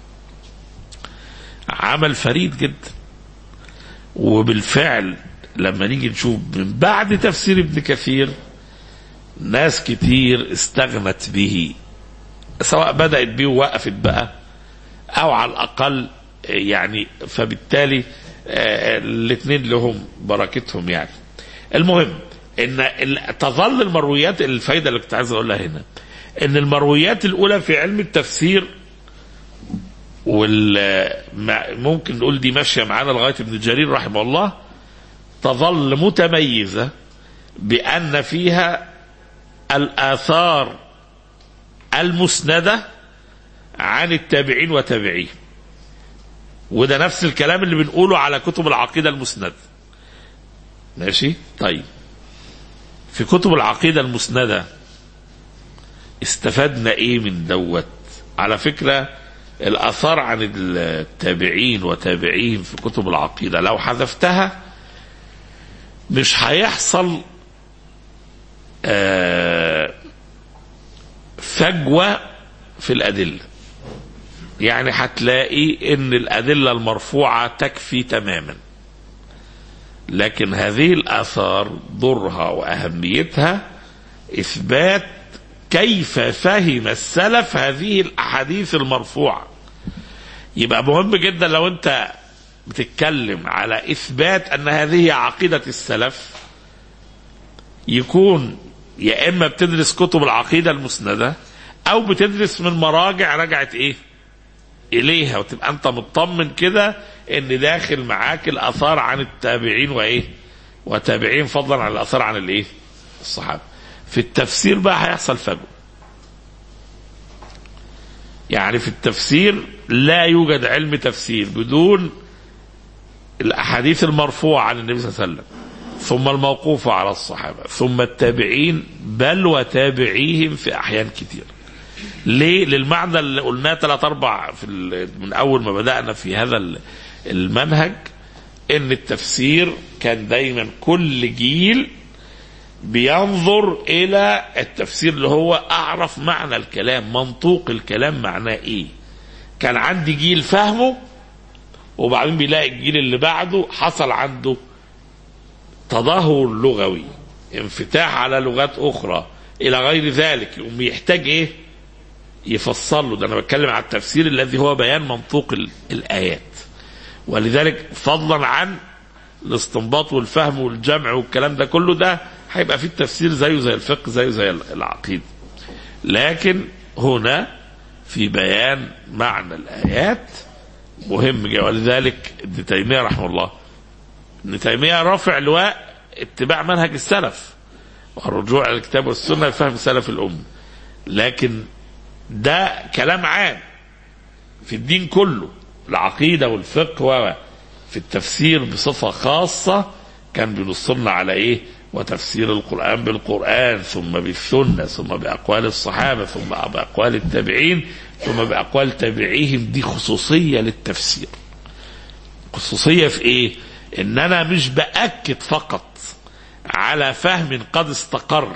عمل فريد جدا وبالفعل لما نيجي نشوف من بعد تفسير ابن كثير ناس كتير استغنت به سواء بدأت به ووقفت بقى أو على الأقل يعني فبالتالي الاثنين لهم بركتهم يعني المهم ان ال- تظل المرويات الفايده اللي كنت عايز اقولها هنا ان المرويات الاولى في علم التفسير وممكن نقول دي ماشيه معانا لغايه ابن جرير رحمه الله تظل متميزه بان فيها الاثار المسنده عن التابعين وتابعين وده نفس الكلام اللي بنقوله على كتب العقيده المسنده ماشي طيب في كتب العقيده المسنده استفدنا ايه من دوت على فكره الاثار عن التابعين وتابعين في كتب العقيده لو حذفتها مش هيحصل آه فجوه في الادله يعني هتلاقي ان الادله المرفوعه تكفي تماما لكن هذه الاثار ضرها واهميتها اثبات كيف فهم السلف هذه الاحاديث المرفوعه يبقى مهم جدا لو انت بتتكلم على اثبات ان هذه عقيده السلف يكون يا اما بتدرس كتب العقيده المسنده او بتدرس من مراجع رجعت ايه اليها وتبقى انت مطمن كده ان داخل معاك الاثار عن التابعين وايه وتابعين فضلا عن الاثار عن الايه الصحابه في التفسير بقى هيحصل فجوه يعني في التفسير لا يوجد علم تفسير بدون الاحاديث المرفوعه عن النبي صلى الله عليه وسلم ثم الموقوفه على الصحابه ثم التابعين بل وتابعيهم في احيان كتير ليه للمعنى اللي قلناه ثلاث اربع في من اول ما بدانا في هذا المنهج ان التفسير كان دايما كل جيل بينظر الى التفسير اللي هو اعرف معنى الكلام منطوق الكلام معناه ايه كان عندي جيل فهمه وبعدين بيلاقي الجيل اللي بعده حصل عنده تدهور لغوي انفتاح على لغات اخرى الى غير ذلك يقوم يحتاج ايه يفسر له ده انا بتكلم على التفسير الذي هو بيان منطوق الايات ولذلك فضلا عن الاستنباط والفهم والجمع والكلام ده كله ده هيبقى في التفسير زيه زي الفقه زيه زي العقيده لكن هنا في بيان معنى الايات مهم جدا ولذلك ابن تيميه رحمه الله ابن تيميه رافع لواء اتباع منهج السلف والرجوع الى الكتاب والسنه لفهم سلف الامه لكن ده كلام عام في الدين كله العقيده والفقه و في التفسير بصفه خاصه كان بينصرنا على ايه؟ وتفسير القران بالقران ثم بالسنه ثم باقوال الصحابه ثم باقوال التابعين ثم باقوال تابعيهم دي خصوصيه للتفسير. خصوصيه في ايه؟ ان انا مش باكد فقط على فهم قد استقر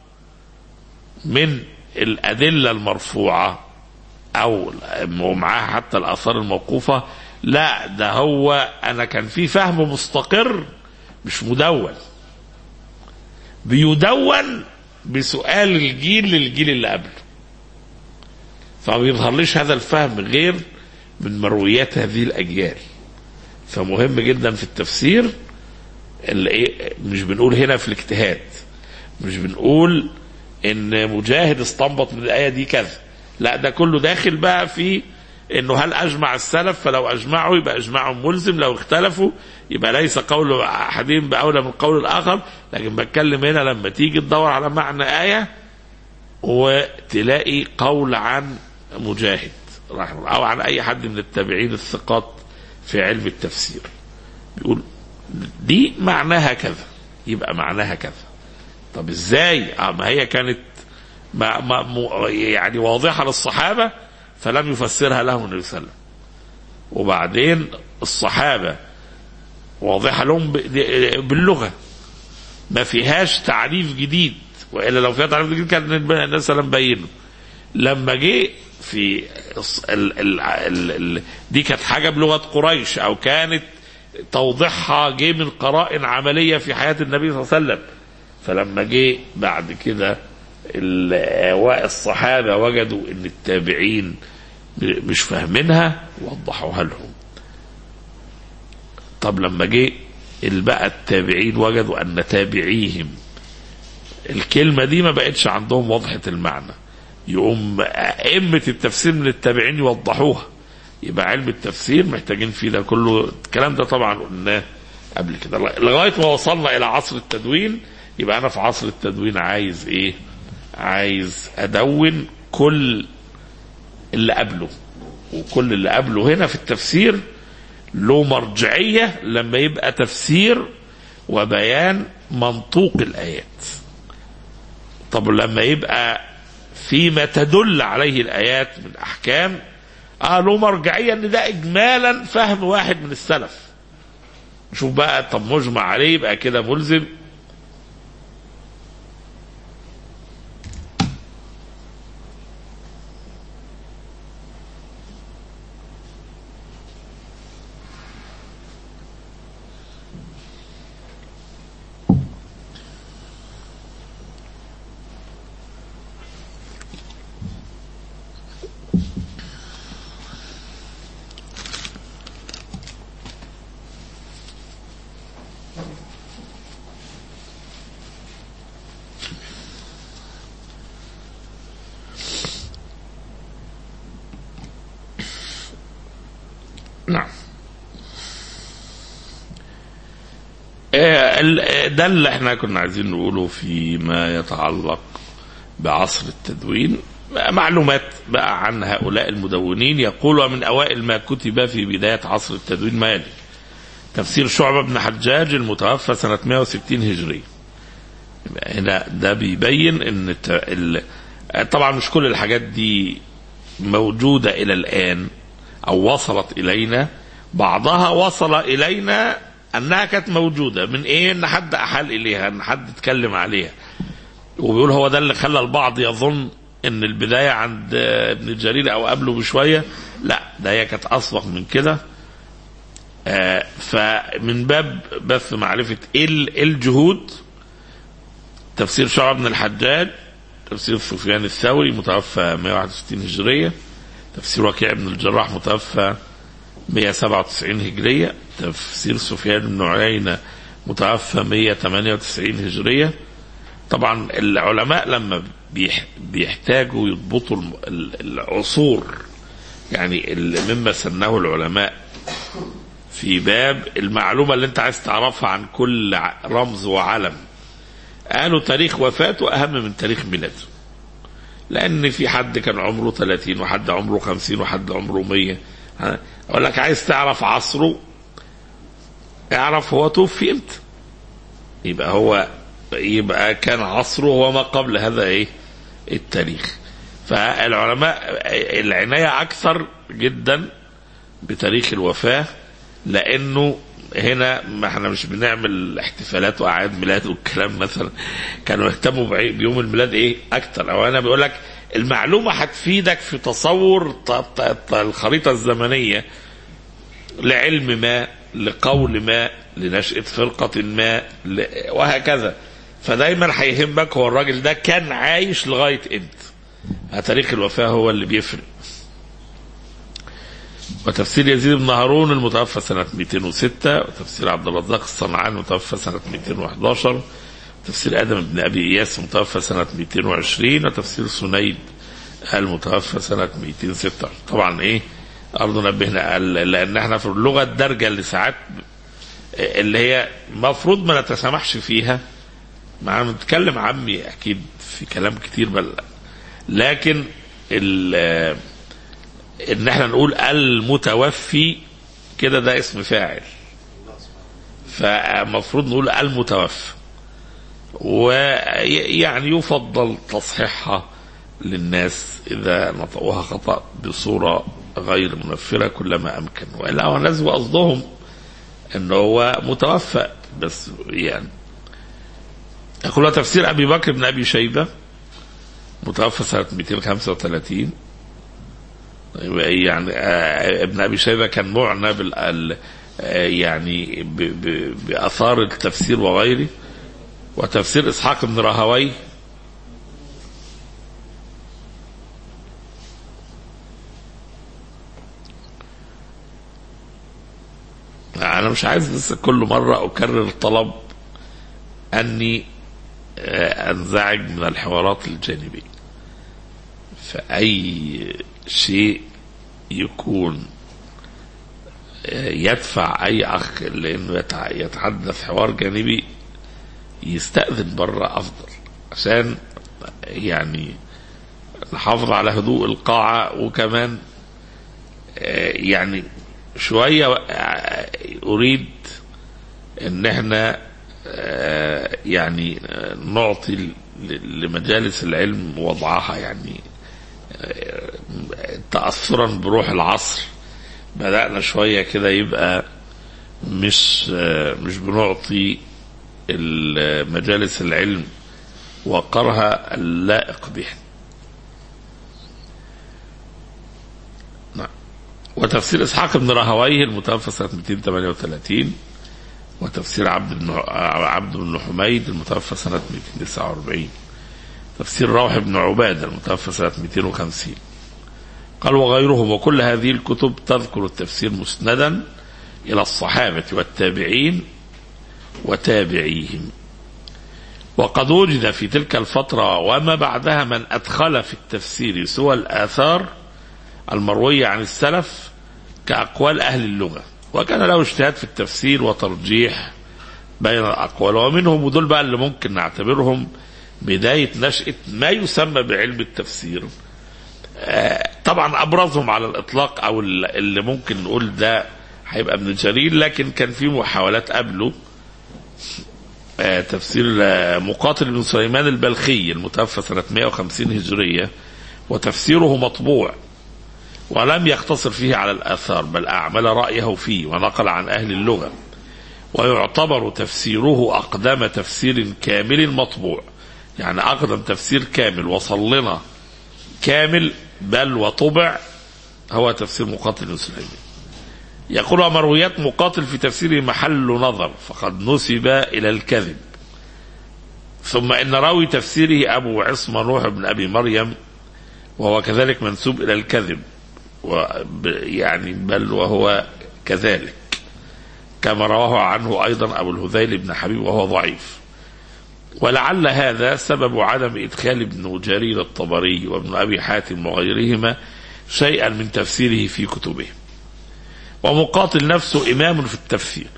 من الأدلة المرفوعة أو ومعاها حتى الآثار الموقوفة لا ده هو أنا كان في فهم مستقر مش مدون بيدون بسؤال الجيل للجيل اللي قبله فما بيظهرليش هذا الفهم غير من مرويات هذه الأجيال فمهم جدا في التفسير اللي إيه مش بنقول هنا في الاجتهاد مش بنقول ان مجاهد استنبط من الايه دي كذا لا ده كله داخل بقى في انه هل اجمع السلف فلو اجمعوا يبقى اجماعهم ملزم لو اختلفوا يبقى ليس قول احدهم باولى من قول الاخر لكن بتكلم هنا لما تيجي تدور على معنى ايه وتلاقي قول عن مجاهد رحمه الله او عن اي حد من التابعين الثقات في علم التفسير بيقول دي معناها كذا يبقى معناها كذا طب ازاي اه ما هي كانت ما ما يعني واضحه للصحابه فلم يفسرها لهم النبي صلى الله عليه وسلم وبعدين الصحابه واضحه لهم باللغه ما فيهاش تعريف جديد والا لو فيها تعريف جديد كان النبي صلى الله عليه وسلم بينه لما جه في ال ال ال ال دي كانت حاجه بلغه قريش او كانت توضيحها جه من قرائن عمليه في حياه النبي صلى الله عليه وسلم فلما جه بعد كده الصحابه وجدوا ان التابعين مش فاهمينها وضحوها لهم طب لما جه بقى التابعين وجدوا ان تابعيهم الكلمه دي ما بقتش عندهم وضحه المعنى يقوم ائمه التفسير من التابعين يوضحوها يبقى علم التفسير محتاجين فيه ده كله الكلام ده طبعا قلناه قبل كده لغايه ما وصلنا الى عصر التدوين يبقى انا في عصر التدوين عايز ايه عايز ادون كل اللي قبله وكل اللي قبله هنا في التفسير له مرجعيه لما يبقى تفسير وبيان منطوق الايات طب لما يبقى فيما تدل عليه الايات من احكام اه له مرجعيه ان ده اجمالا فهم واحد من السلف شوف بقى طب مجمع عليه يبقى كده ملزم نعم آه، ال- ده اللي احنا كنا عايزين نقوله فيما يتعلق بعصر التدوين معلومات بقى عن هؤلاء المدونين يقول ومن أوائل ما كتب في بداية عصر التدوين ما يلي تفسير شعبة بن حجاج المتوفى سنة 160 هجرية يبقى هنا ده بيبين ان الت- ال- طبعا مش كل الحاجات دي موجودة إلى الآن أو وصلت إلينا بعضها وصل إلينا أنها كانت موجودة من إيه إن حد أحال إليها إن حد اتكلم عليها وبيقول هو ده اللي خلى البعض يظن ان البدايه عند ابن جرير او قبله بشويه لا ده هي كانت اسبق من كده آه، فمن باب بث معرفه ايه ال- إيه الجهود تفسير شعب بن الحجاج تفسير سفيان الثوري متوفى 161 هجريه تفسير وكيع بن الجراح متوفى 197 هجريه تفسير سفيان بن عيينه متوفى 198 هجريه طبعا العلماء لما بيح- بيحتاجوا يضبطوا الم- ال- العصور يعني ال- مما سنه العلماء في باب المعلومة اللي انت عايز تعرفها عن كل ع- رمز وعلم قالوا تاريخ وفاته أهم من تاريخ ميلاده لأن في حد كان عمره 30 وحد عمره 50 وحد عمره 100 ها؟ أقول لك عايز تعرف عصره اعرف هو توفي امتى يبقى هو يبقى كان عصره هو ما قبل هذا ايه التاريخ فالعلماء العناية أكثر جدا بتاريخ الوفاة لأنه هنا ما احنا مش بنعمل احتفالات واعياد ميلاد والكلام مثلا كانوا يهتموا بعي- بيوم الميلاد ايه اكتر او انا بقول لك المعلومه هتفيدك في تصور ط- ط- ط- الخريطه الزمنيه لعلم ما لقول ما لنشأة فرقة ما ل- وهكذا فدايما هيهمك هو الراجل ده كان عايش لغاية امتى تاريخ الوفاة هو اللي بيفرق وتفسير يزيد بن هارون المتوفى سنة 206 وتفسير عبد الرزاق الصنعاني المتوفى سنة 211 تفسير آدم بن أبي إياس المتوفى سنة 220 وتفسير سنيد المتوفى سنة 206 طبعا إيه أرض نبهنا قال لأن احنا في اللغة الدارجة اللي ساعات اللي هي مفروض ما نتسامحش فيها مع بنتكلم عمي أكيد في كلام كتير بل لكن ال- ان احنا نقول المتوفي كده ده اسم فاعل فمفروض نقول المتوفى ويعني يفضل تصحيحها للناس اذا نطقوها خطا بصوره غير منفره كلما امكن والا هو الناس قصدهم ان هو متوفى بس يعني يقول تفسير ابي بكر بن ابي شيبه متوفى سنه 235 يعني آه، ابن ابي شيبه كان معنى بال ال- آه، يعني ب- ب- باثار التفسير وغيره وتفسير اسحاق بن راهوي انا مش عايز بس كل مره اكرر الطلب اني آه، انزعج من الحوارات الجانبيه فأي شيء يكون يدفع اي اخ لانه يتع- يتحدث حوار جانبي يستأذن بره افضل عشان يعني نحافظ على هدوء القاعة وكمان آه، يعني شوية آه، أريد إن إحنا آه، يعني آه، نعطي ل- لمجالس العلم وضعها يعني آه، تأثرا بروح العصر بدأنا شوية كده يبقى مش آه، مش بنعطي ال- مجالس العلم وقرها اللائق به نعم وتفسير إسحاق بن راهويه المتوفى سنة 238 وتفسير عبد بن عبد بن حميد المتوفى سنة 249 تفسير روح بن عبادة المتوفى سنة 250 قال وغيرهم وكل هذه الكتب تذكر التفسير مسندا إلى الصحابة والتابعين وتابعيهم وقد وجد في تلك الفترة وما بعدها من أدخل في التفسير سوى الآثار المروية عن السلف كأقوال أهل اللغة وكان له اجتهاد في التفسير وترجيح بين الأقوال ومنهم ودول بقى اللي ممكن نعتبرهم بداية نشأة ما يسمى بعلم التفسير آه، طبعا أبرزهم على الإطلاق أو اللي ممكن نقول ده هيبقى ابن جرير لكن كان في محاولات قبله آه، تفسير آه، مقاتل بن سليمان البلخي المتوفى سنة 150 هجرية وتفسيره مطبوع ولم يقتصر فيه على الآثار بل أعمل رأيه فيه ونقل عن أهل اللغة ويعتبر تفسيره أقدم تفسير كامل مطبوع يعني أقدم تفسير كامل وصل لنا كامل بل وطبع هو تفسير مقاتل بن سليمان يقول مرويات مقاتل في تفسيره محل نظر فقد نسب إلى الكذب ثم إن راوي تفسيره أبو عصمة نوح بن أبي مريم وهو كذلك منسوب إلى الكذب وب- يعني بل وهو كذلك كما رواه عنه أيضا أبو الهذيل بن حبيب وهو ضعيف ولعل هذا سبب عدم إدخال ابن جرير الطبري وابن أبي حاتم وغيرهما شيئا من تفسيره في كتبه ومقاتل نفسه إمام في التفسير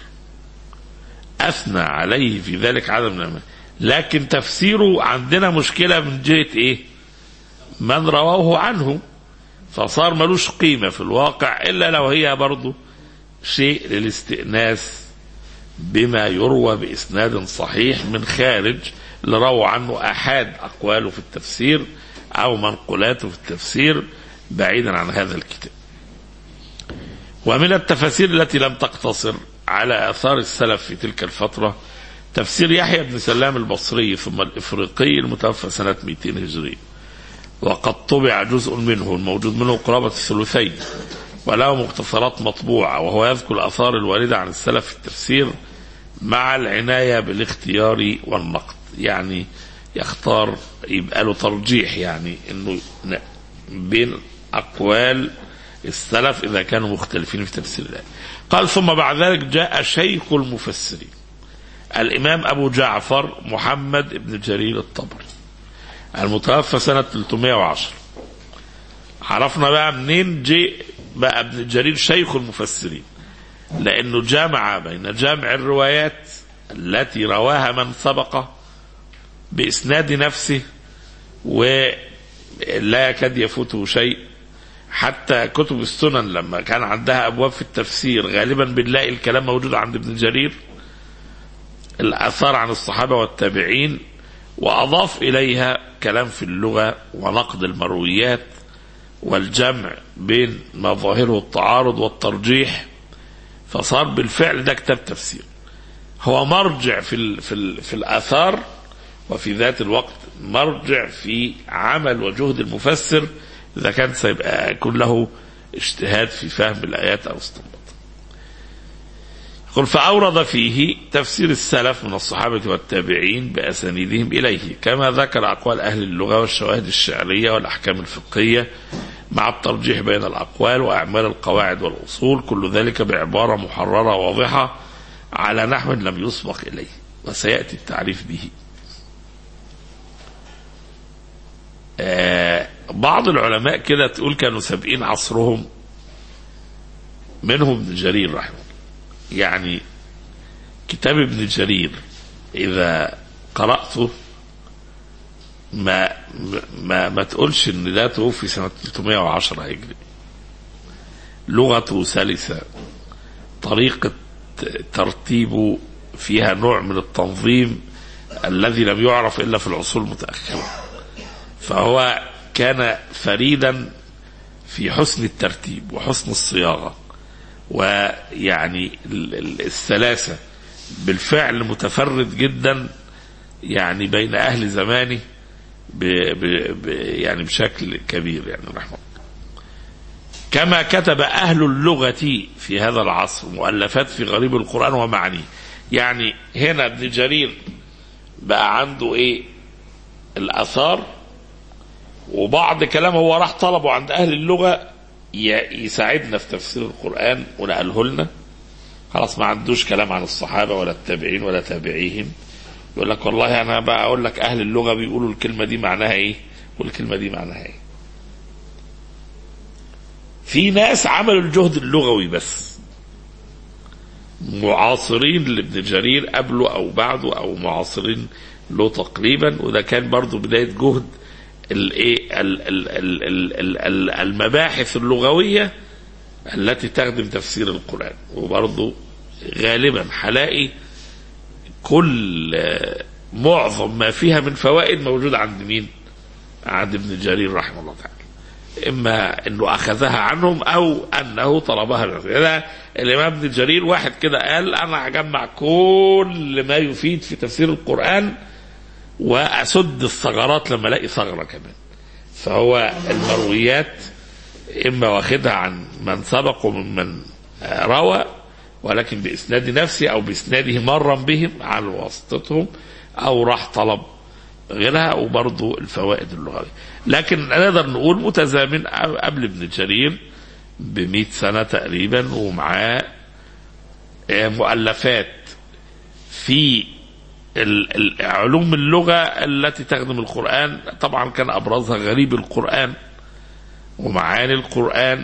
أثنى عليه في ذلك عدم الأمان لكن تفسيره عندنا مشكلة من جهة إيه من رواه عنه فصار ملوش قيمة في الواقع إلا لو هي برضه شيء للاستئناس بما يروى بإسناد صحيح من خارج اللي روى عنه أحد أقواله في التفسير أو منقولاته في التفسير بعيدا عن هذا الكتاب ومن التفاسير التي لم تقتصر على آثار السلف في تلك الفترة تفسير يحيى بن سلام البصري ثم الإفريقي المتوفى سنة 200 هجرية وقد طبع جزء منه الموجود منه قرابة الثلثين وله مختصرات مطبوعة وهو يذكر الآثار الواردة عن السلف في التفسير مع العناية بالاختيار والنقد يعني يختار يبقى له ترجيح يعني انه ن- بين اقوال السلف اذا كانوا مختلفين في تفسير الايه. قال ثم بعد ذلك جاء شيخ المفسرين الامام ابو جعفر محمد بن جرير الطبري المتوفى سنه 310 عرفنا بقى منين جه بقى ابن جرير شيخ المفسرين لانه جمع بين جمع الروايات التي رواها من سبق باسناد نفسه ولا يكاد يفوته شيء حتى كتب السنن لما كان عندها ابواب في التفسير غالبا بنلاقي الكلام موجود عند ابن جرير الاثار عن الصحابه والتابعين واضاف اليها كلام في اللغه ونقد المرويات والجمع بين مظاهره التعارض والترجيح فصار بالفعل ده كتاب تفسير هو مرجع في ال في ال في الاثار وفي ذات الوقت مرجع في عمل وجهد المفسر اذا كان سيبقى يكون له اجتهاد في فهم الايات او استنباط. يقول فاورد فيه تفسير السلف من الصحابه والتابعين باسانيدهم اليه كما ذكر اقوال اهل اللغه والشواهد الشعريه والاحكام الفقهيه مع الترجيح بين الاقوال واعمال القواعد والاصول كل ذلك بعباره محرره واضحه على نحو لم يسبق اليه وسياتي التعريف به. آه بعض العلماء كده تقول كانوا سابقين عصرهم منهم ابن جرير رحمه الله يعني كتاب ابن جرير إذا قرأته ما ما ما تقولش ان ده توفي سنة 310 هجري لغته سلسة طريقة ترتيبه فيها نوع من التنظيم الذي لم يعرف إلا في العصور المتأخرة فهو كان فريدا في حسن الترتيب وحسن الصياغة ويعني ال- ال- السلاسة بالفعل متفرد جدا يعني بين أهل زمانه ب ب ب يعني بشكل كبير يعني رحمه الله كما كتب أهل اللغة في هذا العصر مؤلفات في غريب القرآن ومعانيه يعني هنا ابن جرير بقى عنده ايه الآثار وبعض كلام هو راح طلبه عند أهل اللغة ي- يساعدنا في تفسير القرآن ونقله لنا خلاص ما عندوش كلام عن الصحابة ولا التابعين ولا تابعيهم يقول لك والله أنا بقى أقول لك أهل اللغة بيقولوا الكلمة دي معناها إيه والكلمة دي معناها إيه في ناس عملوا الجهد اللغوي بس معاصرين لابن جرير قبله او بعده او معاصرين له تقريبا وده كان برضو بدايه جهد الايه ال- ال- ال- ال- ال- ال- المباحث اللغويه التي تخدم تفسير القران وبرضو غالبا هلاقي كل آه، معظم ما فيها من فوائد موجود عند مين؟ عند ابن جرير رحمه الله تعالى. اما انه اخذها عنهم او انه طلبها من هذا الامام ابن جرير واحد كده قال انا هجمع كل ما يفيد في تفسير القران واسد الثغرات لما الاقي ثغره كمان فهو المرويات اما واخدها عن من سبق ومن روى ولكن باسناد نفسه او باسناده مرا بهم على واسطتهم او راح طلب غيرها وبرضه الفوائد اللغوية لكن نقدر نقول متزامن قبل ابن جرير ب سنة تقريبا ومعاه آه، مؤلفات في ال- ال- علوم اللغة التي تخدم القرآن طبعا كان أبرزها غريب القرآن ومعاني القرآن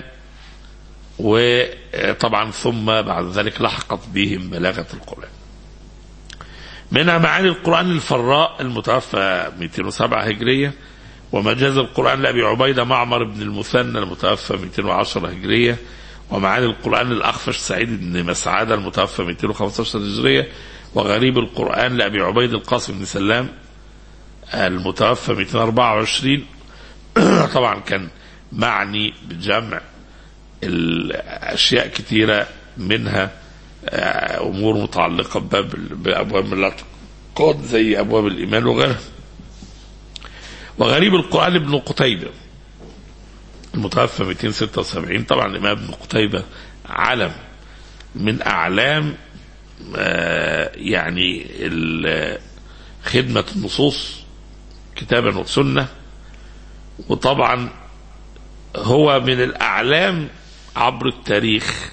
وطبعا ثم بعد ذلك لحقت بهم بلاغة القرآن منها معاني القرآن الفراء المتوفى 207 هجرية ومجاز القرآن لأبي عبيدة معمر بن المثنى المتوفى 210 هجرية ومعاني القرآن الأخفش سعيد بن مسعدة المتوفى 215 هجرية وغريب القرآن لأبي عبيد القاسم بن سلام المتوفى 224 طبعا كان معني بجمع الأشياء كثيرة منها آه، امور متعلقه بباب بابواب الاعتقاد زي ابواب الايمان وغيرها. وغريب القران ابن قتيبه المتوفى 276 طبعا الامام ابن قتيبه علم من اعلام آه، يعني ال- خدمه النصوص كتابا وسنه وطبعا هو من الاعلام عبر التاريخ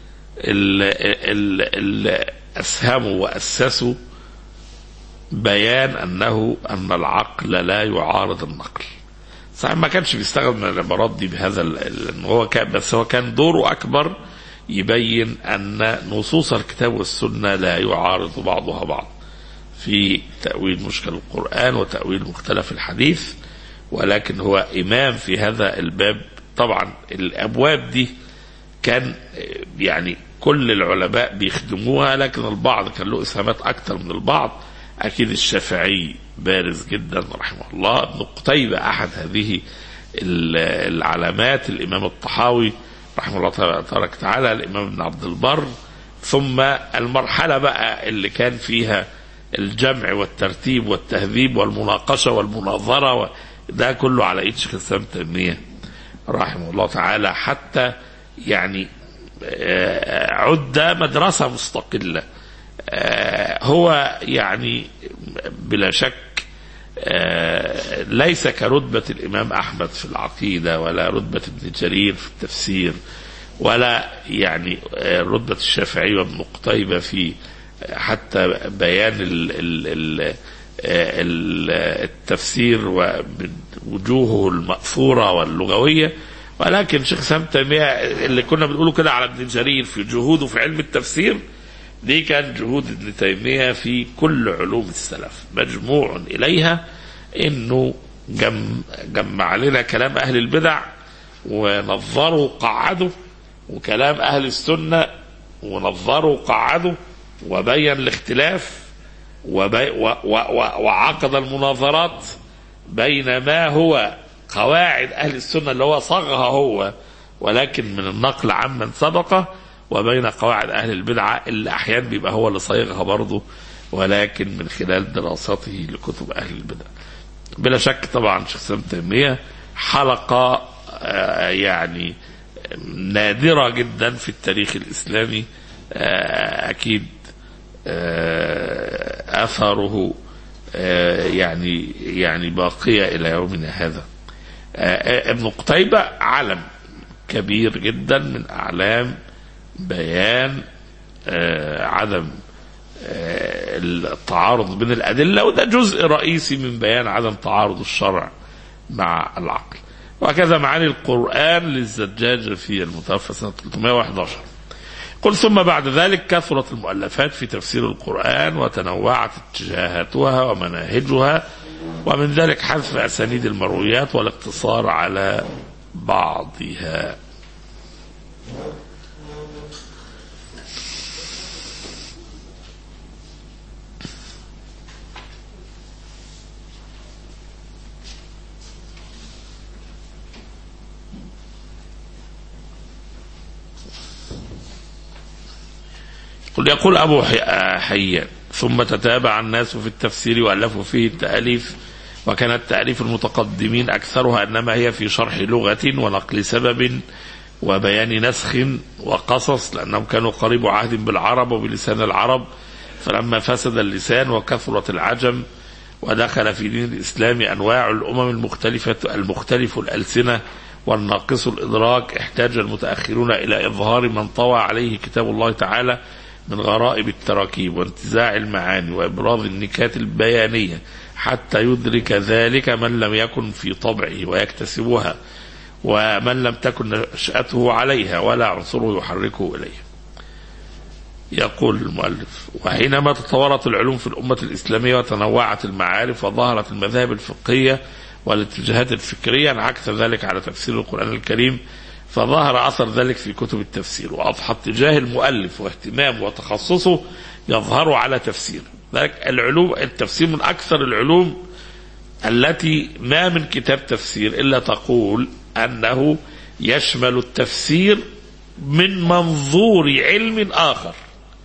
اللي أسهموا وأسسوا بيان أنه أن العقل لا يعارض النقل صحيح ما كانش بيستخدم العبارات دي بهذا ال- ال- هو كان بس هو كان دوره أكبر يبين أن نصوص الكتاب والسنة لا يعارض بعضها بعض في تأويل مشكل القرآن وتأويل مختلف الحديث ولكن هو إمام في هذا الباب طبعا الأبواب دي كان يعني كل العلماء بيخدموها لكن البعض كان له اسهامات اكثر من البعض اكيد الشافعي بارز جدا رحمه الله ابن قتيبة احد هذه ال- العلامات الامام الطحاوي رحمه الله تبارك وتعالى الامام ابن عبد البر ثم المرحله بقى اللي كان فيها الجمع والترتيب والتهذيب والمناقشه والمناظره و- ده كله على ايد شيخ الاسلام تيميه رحمه الله تعالى حتى يعني آه، عد مدرسة مستقلة آه، هو يعني بلا شك آه، ليس كرتبة الإمام أحمد في العقيدة ولا رتبة ابن جرير في التفسير ولا يعني آه، رتبة الشافعي وابن قتيبة في آه، حتى بيان ال ال ال آه، ال- التفسير ووجوهه المأثورة واللغوية ولكن شيخ سام تيمية اللي كنا بنقوله كده على ابن جرير في جهوده في علم التفسير دي كان جهود ابن تيمية في كل علوم السلف مجموع إليها إنه جم جمع لنا كلام أهل البدع ونظروا قعدوا وكلام أهل السنة ونظروا قعدوا وبين الاختلاف وبي و و و وعقد المناظرات بين ما هو قواعد أهل السنة اللي هو صاغها هو ولكن من النقل عمن سبقه وبين قواعد أهل البدعة اللي أحيانا بيبقى هو اللي صايغها برضه ولكن من خلال دراسته لكتب أهل البدع بلا شك طبعا شيخ سام تيمية حلقة آه، يعني نادرة جدا في التاريخ الإسلامي آه، أكيد آه، أثره آه، يعني يعني باقية إلى يومنا هذا آه، ابن قتيبة علم كبير جدا من أعلام بيان آه، عدم آه، التعارض بين الأدلة وده جزء رئيسي من بيان عدم تعارض الشرع مع العقل وهكذا معاني القرآن للزجاج في المتوفى سنة 311 قل ثم بعد ذلك كثرت المؤلفات في تفسير القرآن وتنوعت اتجاهاتها ومناهجها ومن ذلك حذف أسانيد المرويات والاقتصار على بعضها قل يقول أبو حي- حيان ثم تتابع الناس في التفسير وألفوا فيه التأليف وكان التأليف المتقدمين أكثرها إنما هي في شرح لغة ونقل سبب وبيان نسخ وقصص لأنهم كانوا قريب عهد بالعرب وبلسان العرب فلما فسد اللسان وكثرت العجم ودخل في دين الإسلام أنواع الأمم المختلفة المختلف الألسنة والناقص الإدراك احتاج المتأخرون إلى إظهار من طوى عليه كتاب الله تعالى من غرائب التراكيب وانتزاع المعاني وإبراز النكات البيانية حتى يدرك ذلك من لم يكن في طبعه ويكتسبها ومن لم تكن نشأته عليها ولا عنصره يحركه إليه يقول المؤلف وحينما تطورت العلوم في الأمة الإسلامية وتنوعت المعارف وظهرت المذاهب الفقهية والاتجاهات الفكرية انعكس ذلك على تفسير القرآن الكريم فظهر أثر ذلك في كتب التفسير وأضحى اتجاه المؤلف واهتمامه وتخصصه يظهر على تفسيره ذلك العلوم التفسير من أكثر العلوم التي ما من كتاب تفسير إلا تقول أنه يشمل التفسير من منظور علم آخر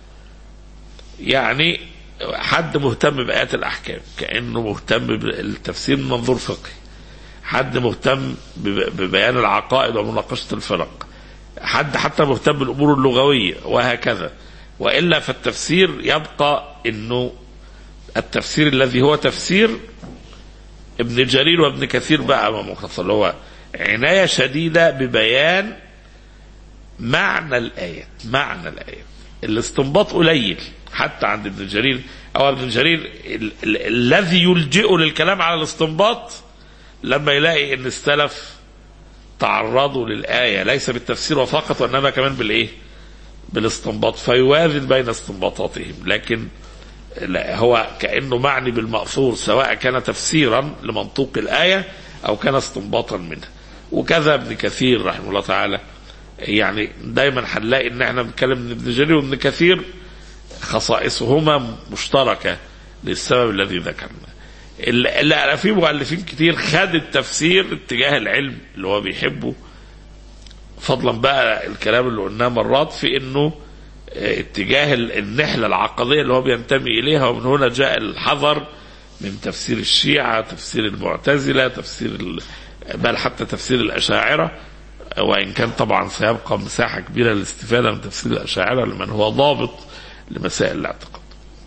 يعني حد مهتم بآيات الأحكام كأنه مهتم بالتفسير من منظور فقهي حد مهتم بب- ببيان العقائد ومناقشة الفرق حد حتى مهتم بالأمور اللغوية وهكذا وإلا فالتفسير يبقى أنه التفسير الذي هو تفسير ابن جرير وابن كثير بقى مختصر اللي هو عناية شديدة ببيان معنى الآية معنى الآية الاستنباط قليل حتى عند ابن جرير أو ابن جرير ال- ال- الذي يلجئه للكلام على الاستنباط لما يلاقي ان السلف تعرضوا للآية ليس بالتفسير فقط وإنما كمان بالإيه بالاستنباط فيوازن بين استنباطاتهم لكن لا هو كأنه معني بالمأثور سواء كان تفسيرا لمنطوق الآية أو كان استنباطا منها وكذا ابن كثير رحمه الله تعالى يعني دايما هنلاقي ان احنا بنتكلم من ابن جرير وابن كثير خصائصهما مشتركة للسبب الذي ذكرنا اللي في مؤلفين كتير خد التفسير اتجاه العلم اللي هو بيحبه فضلا بقى الكلام اللي قلناه مرات في انه اتجاه النحلة العقدية اللي هو بينتمي إليها ومن هنا جاء الحذر من تفسير الشيعة تفسير المعتزلة تفسير ال... بل حتى تفسير الأشاعرة وإن كان طبعا سيبقى مساحة كبيرة للاستفادة من تفسير الأشاعرة لمن هو ضابط لمسائل الاعتقاد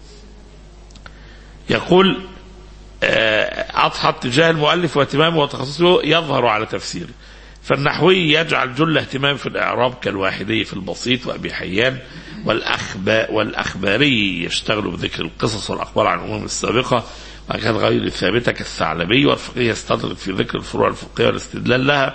يقول أضحى اتجاه المؤلف واهتمامه وتخصصه يظهر على تفسيره فالنحوي يجعل جل اهتمام في الإعراب كالواحدي في البسيط وأبي حيان والأخبار والأخباري يشتغل بذكر القصص والأخبار عن الأمم السابقة وكان غير ثابتة كالثعلبي والفقيه يستدرك في ذكر الفروع الفقهية والاستدلال لها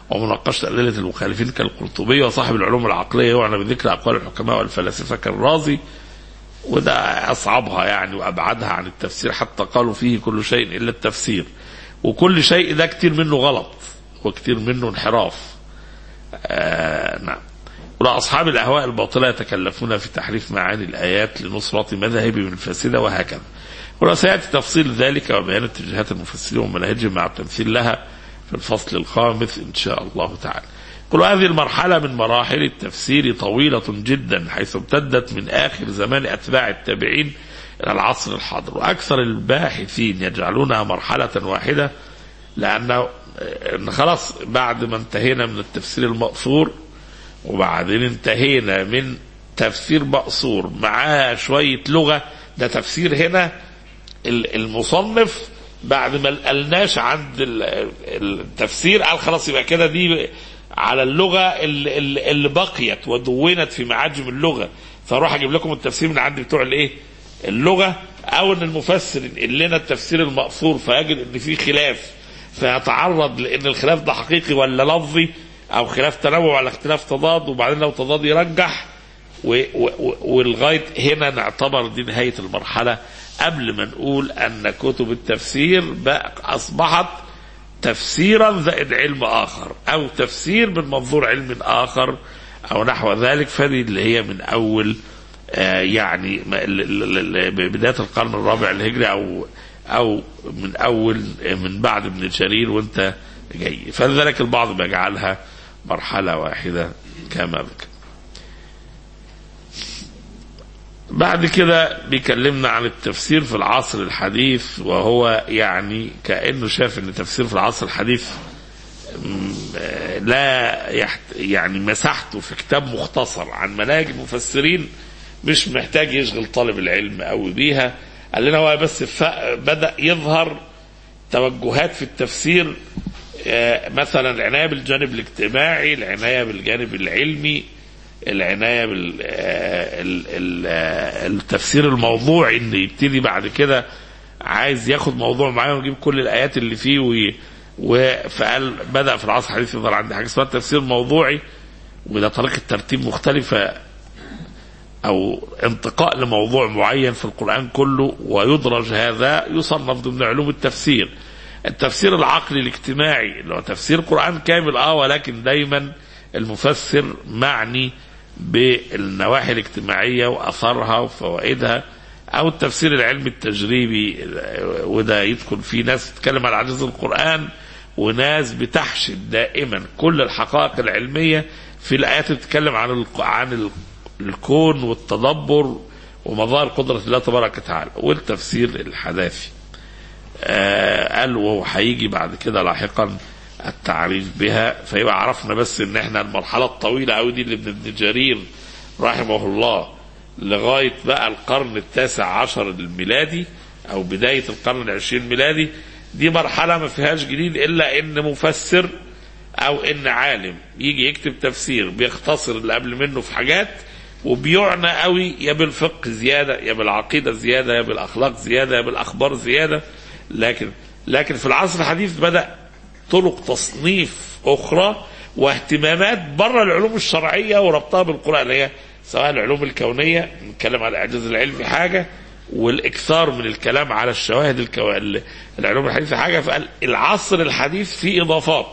ومناقشة أدلة المخالفين كالقرطبي وصاحب العلوم العقلية يعنى بذكر أقوال الحكماء والفلاسفة كالرازي وده أصعبها يعني وأبعدها عن التفسير حتى قالوا فيه كل شيء إلا التفسير وكل شيء ده كتير منه غلط وكتير منه انحراف آه نعم ولا أصحاب الأهواء الباطلة يتكلفون في تحريف معاني الآيات لنصرة مذاهبهم الفاسدة وهكذا ولا سيأتي تفصيل ذلك وبيان اتجاهات المفسرين ومناهجهم مع التمثيل لها في الفصل الخامس إن شاء الله تعالى كل هذه المرحلة من مراحل التفسير طويلة جدا حيث امتدت من آخر زمان أتباع التابعين إلى العصر الحاضر وأكثر الباحثين يجعلونها مرحلة واحدة لأنه إن خلاص بعد ما انتهينا من التفسير المقصور وبعدين انتهينا من تفسير مقصور معاه شوية لغة ده تفسير هنا المصنف بعد ما قلناش عند التفسير قال خلاص يبقى كده دي على اللغة اللي, اللي بقيت ودونت في معاجم اللغة فاروح اجيب لكم التفسير من عند بتوع الايه اللغة او ان المفسر ينقل لنا التفسير المقصور فيجد ان في خلاف فيتعرض لان الخلاف ده حقيقي ولا لفظي او خلاف تنوع ولا اختلاف تضاد وبعدين لو تضاد يرجح ولغايه هنا نعتبر دي نهايه المرحله قبل ما نقول ان كتب التفسير بقى اصبحت تفسيرا زائد علم اخر او تفسير من منظور علم اخر او نحو ذلك فدي اللي هي من اول آه يعني بدايه القرن الرابع الهجري او او من اول من بعد ابن جرير وانت جاي فلذلك البعض بيجعلها مرحله واحده كما ذكر بعد كده بيكلمنا عن التفسير في العصر الحديث وهو يعني كانه شاف ان التفسير في العصر الحديث لا يحت يعني مساحته في كتاب مختصر عن مناهج المفسرين مش محتاج يشغل طالب العلم قوي بيها قال لنا هو بس بدا يظهر توجهات في التفسير مثلا العنايه بالجانب الاجتماعي العنايه بالجانب العلمي العنايه بالتفسير الموضوعي ان يبتدي بعد كده عايز ياخد موضوع معين ويجيب كل الايات اللي فيه وي فقال بدا في العصر الحديث يظهر عندي حاجه اسمها التفسير الموضوعي وده طريقه ترتيب مختلفه او انتقاء لموضوع معين في القران كله ويدرج هذا يصنف ضمن علوم التفسير التفسير العقلي الاجتماعي اللي هو تفسير قران كامل اه ولكن دايما المفسر معني بالنواحي الاجتماعيه واثرها وفوائدها او التفسير العلمي التجريبي وده يدخل فيه ناس تتكلم عن عجز القران وناس بتحشد دائما كل الحقائق العلميه في الايات اللي بتتكلم عن عن الكون والتدبر ومظاهر قدره الله تبارك وتعالى والتفسير الحداثي آه قال وهو هيجي بعد كده لاحقا التعريف بها فيبقى عرفنا بس ان احنا المرحله الطويله قوي دي اللي ابن جرير رحمه الله لغايه بقى القرن التاسع عشر الميلادي او بدايه القرن العشرين الميلادي دي مرحله ما فيهاش جديد الا ان مفسر او ان عالم يجي يكتب تفسير بيختصر اللي قبل منه في حاجات وبيعنى قوي يا بالفقه زياده يا بالعقيده زياده يا بالاخلاق زياده يا بالاخبار زياده لكن لكن في العصر الحديث بدا طرق تصنيف اخرى واهتمامات بره العلوم الشرعيه وربطها بالقران اللي هي سواء العلوم الكونيه نتكلم على الاعجاز العلمي حاجه والاكثار من الكلام على الشواهد الكو... العلوم الحديثه حاجه فقال العصر الحديث فيه اضافات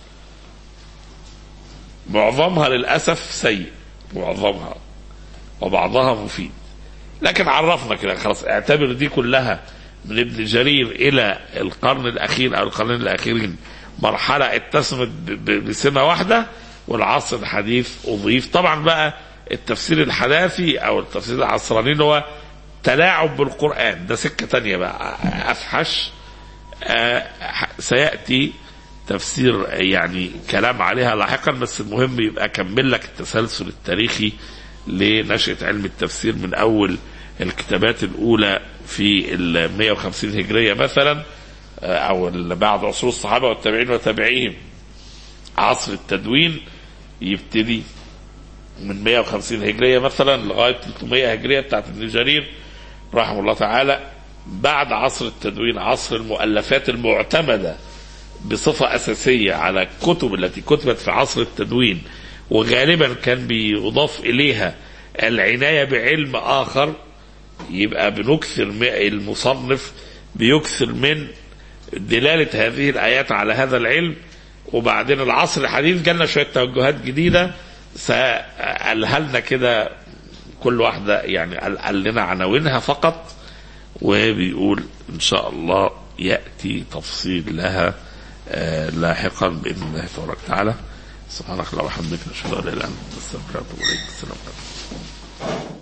معظمها للاسف سيء معظمها وبعضها مفيد لكن عرفنا كده خلاص اعتبر دي كلها من ابن جرير الى القرن الاخير او القرنين الاخيرين مرحله اتسمت بسمه واحده والعصر الحديث اضيف طبعا بقى التفسير الحداثي او التفسير العصراني اللي هو تلاعب بالقران ده سكه تانية بقى افحش آه سياتي تفسير يعني كلام عليها لاحقا بس المهم يبقى اكمل لك التسلسل التاريخي لنشأة علم التفسير من أول الكتابات الأولى في ال 150 هجرية مثلا أو بعد عصور الصحابة والتابعين وتابعيهم عصر التدوين يبتدي من 150 هجرية مثلا لغاية 300 هجرية بتاعت ابن جرير رحمه الله تعالى بعد عصر التدوين عصر المؤلفات المعتمدة بصفة أساسية على الكتب التي كتبت في عصر التدوين وغالبا كان بيضاف إليها العناية بعلم آخر يبقى بنكثر م- المصنف بيكثر من دلالة هذه الآيات على هذا العلم وبعدين العصر الحديث جالنا شوية توجهات جديدة سألهلنا كده كل واحدة يعني قال قال لنا عناوينها فقط وبيقول إن شاء الله يأتي تفصيل لها آه، لاحقا بإذن الله تبارك وتعالى سبحانك اللهم وبحمدك نشهد أن لا إله إلا أنت نستغفرك ونتوب إليك السلام عليكم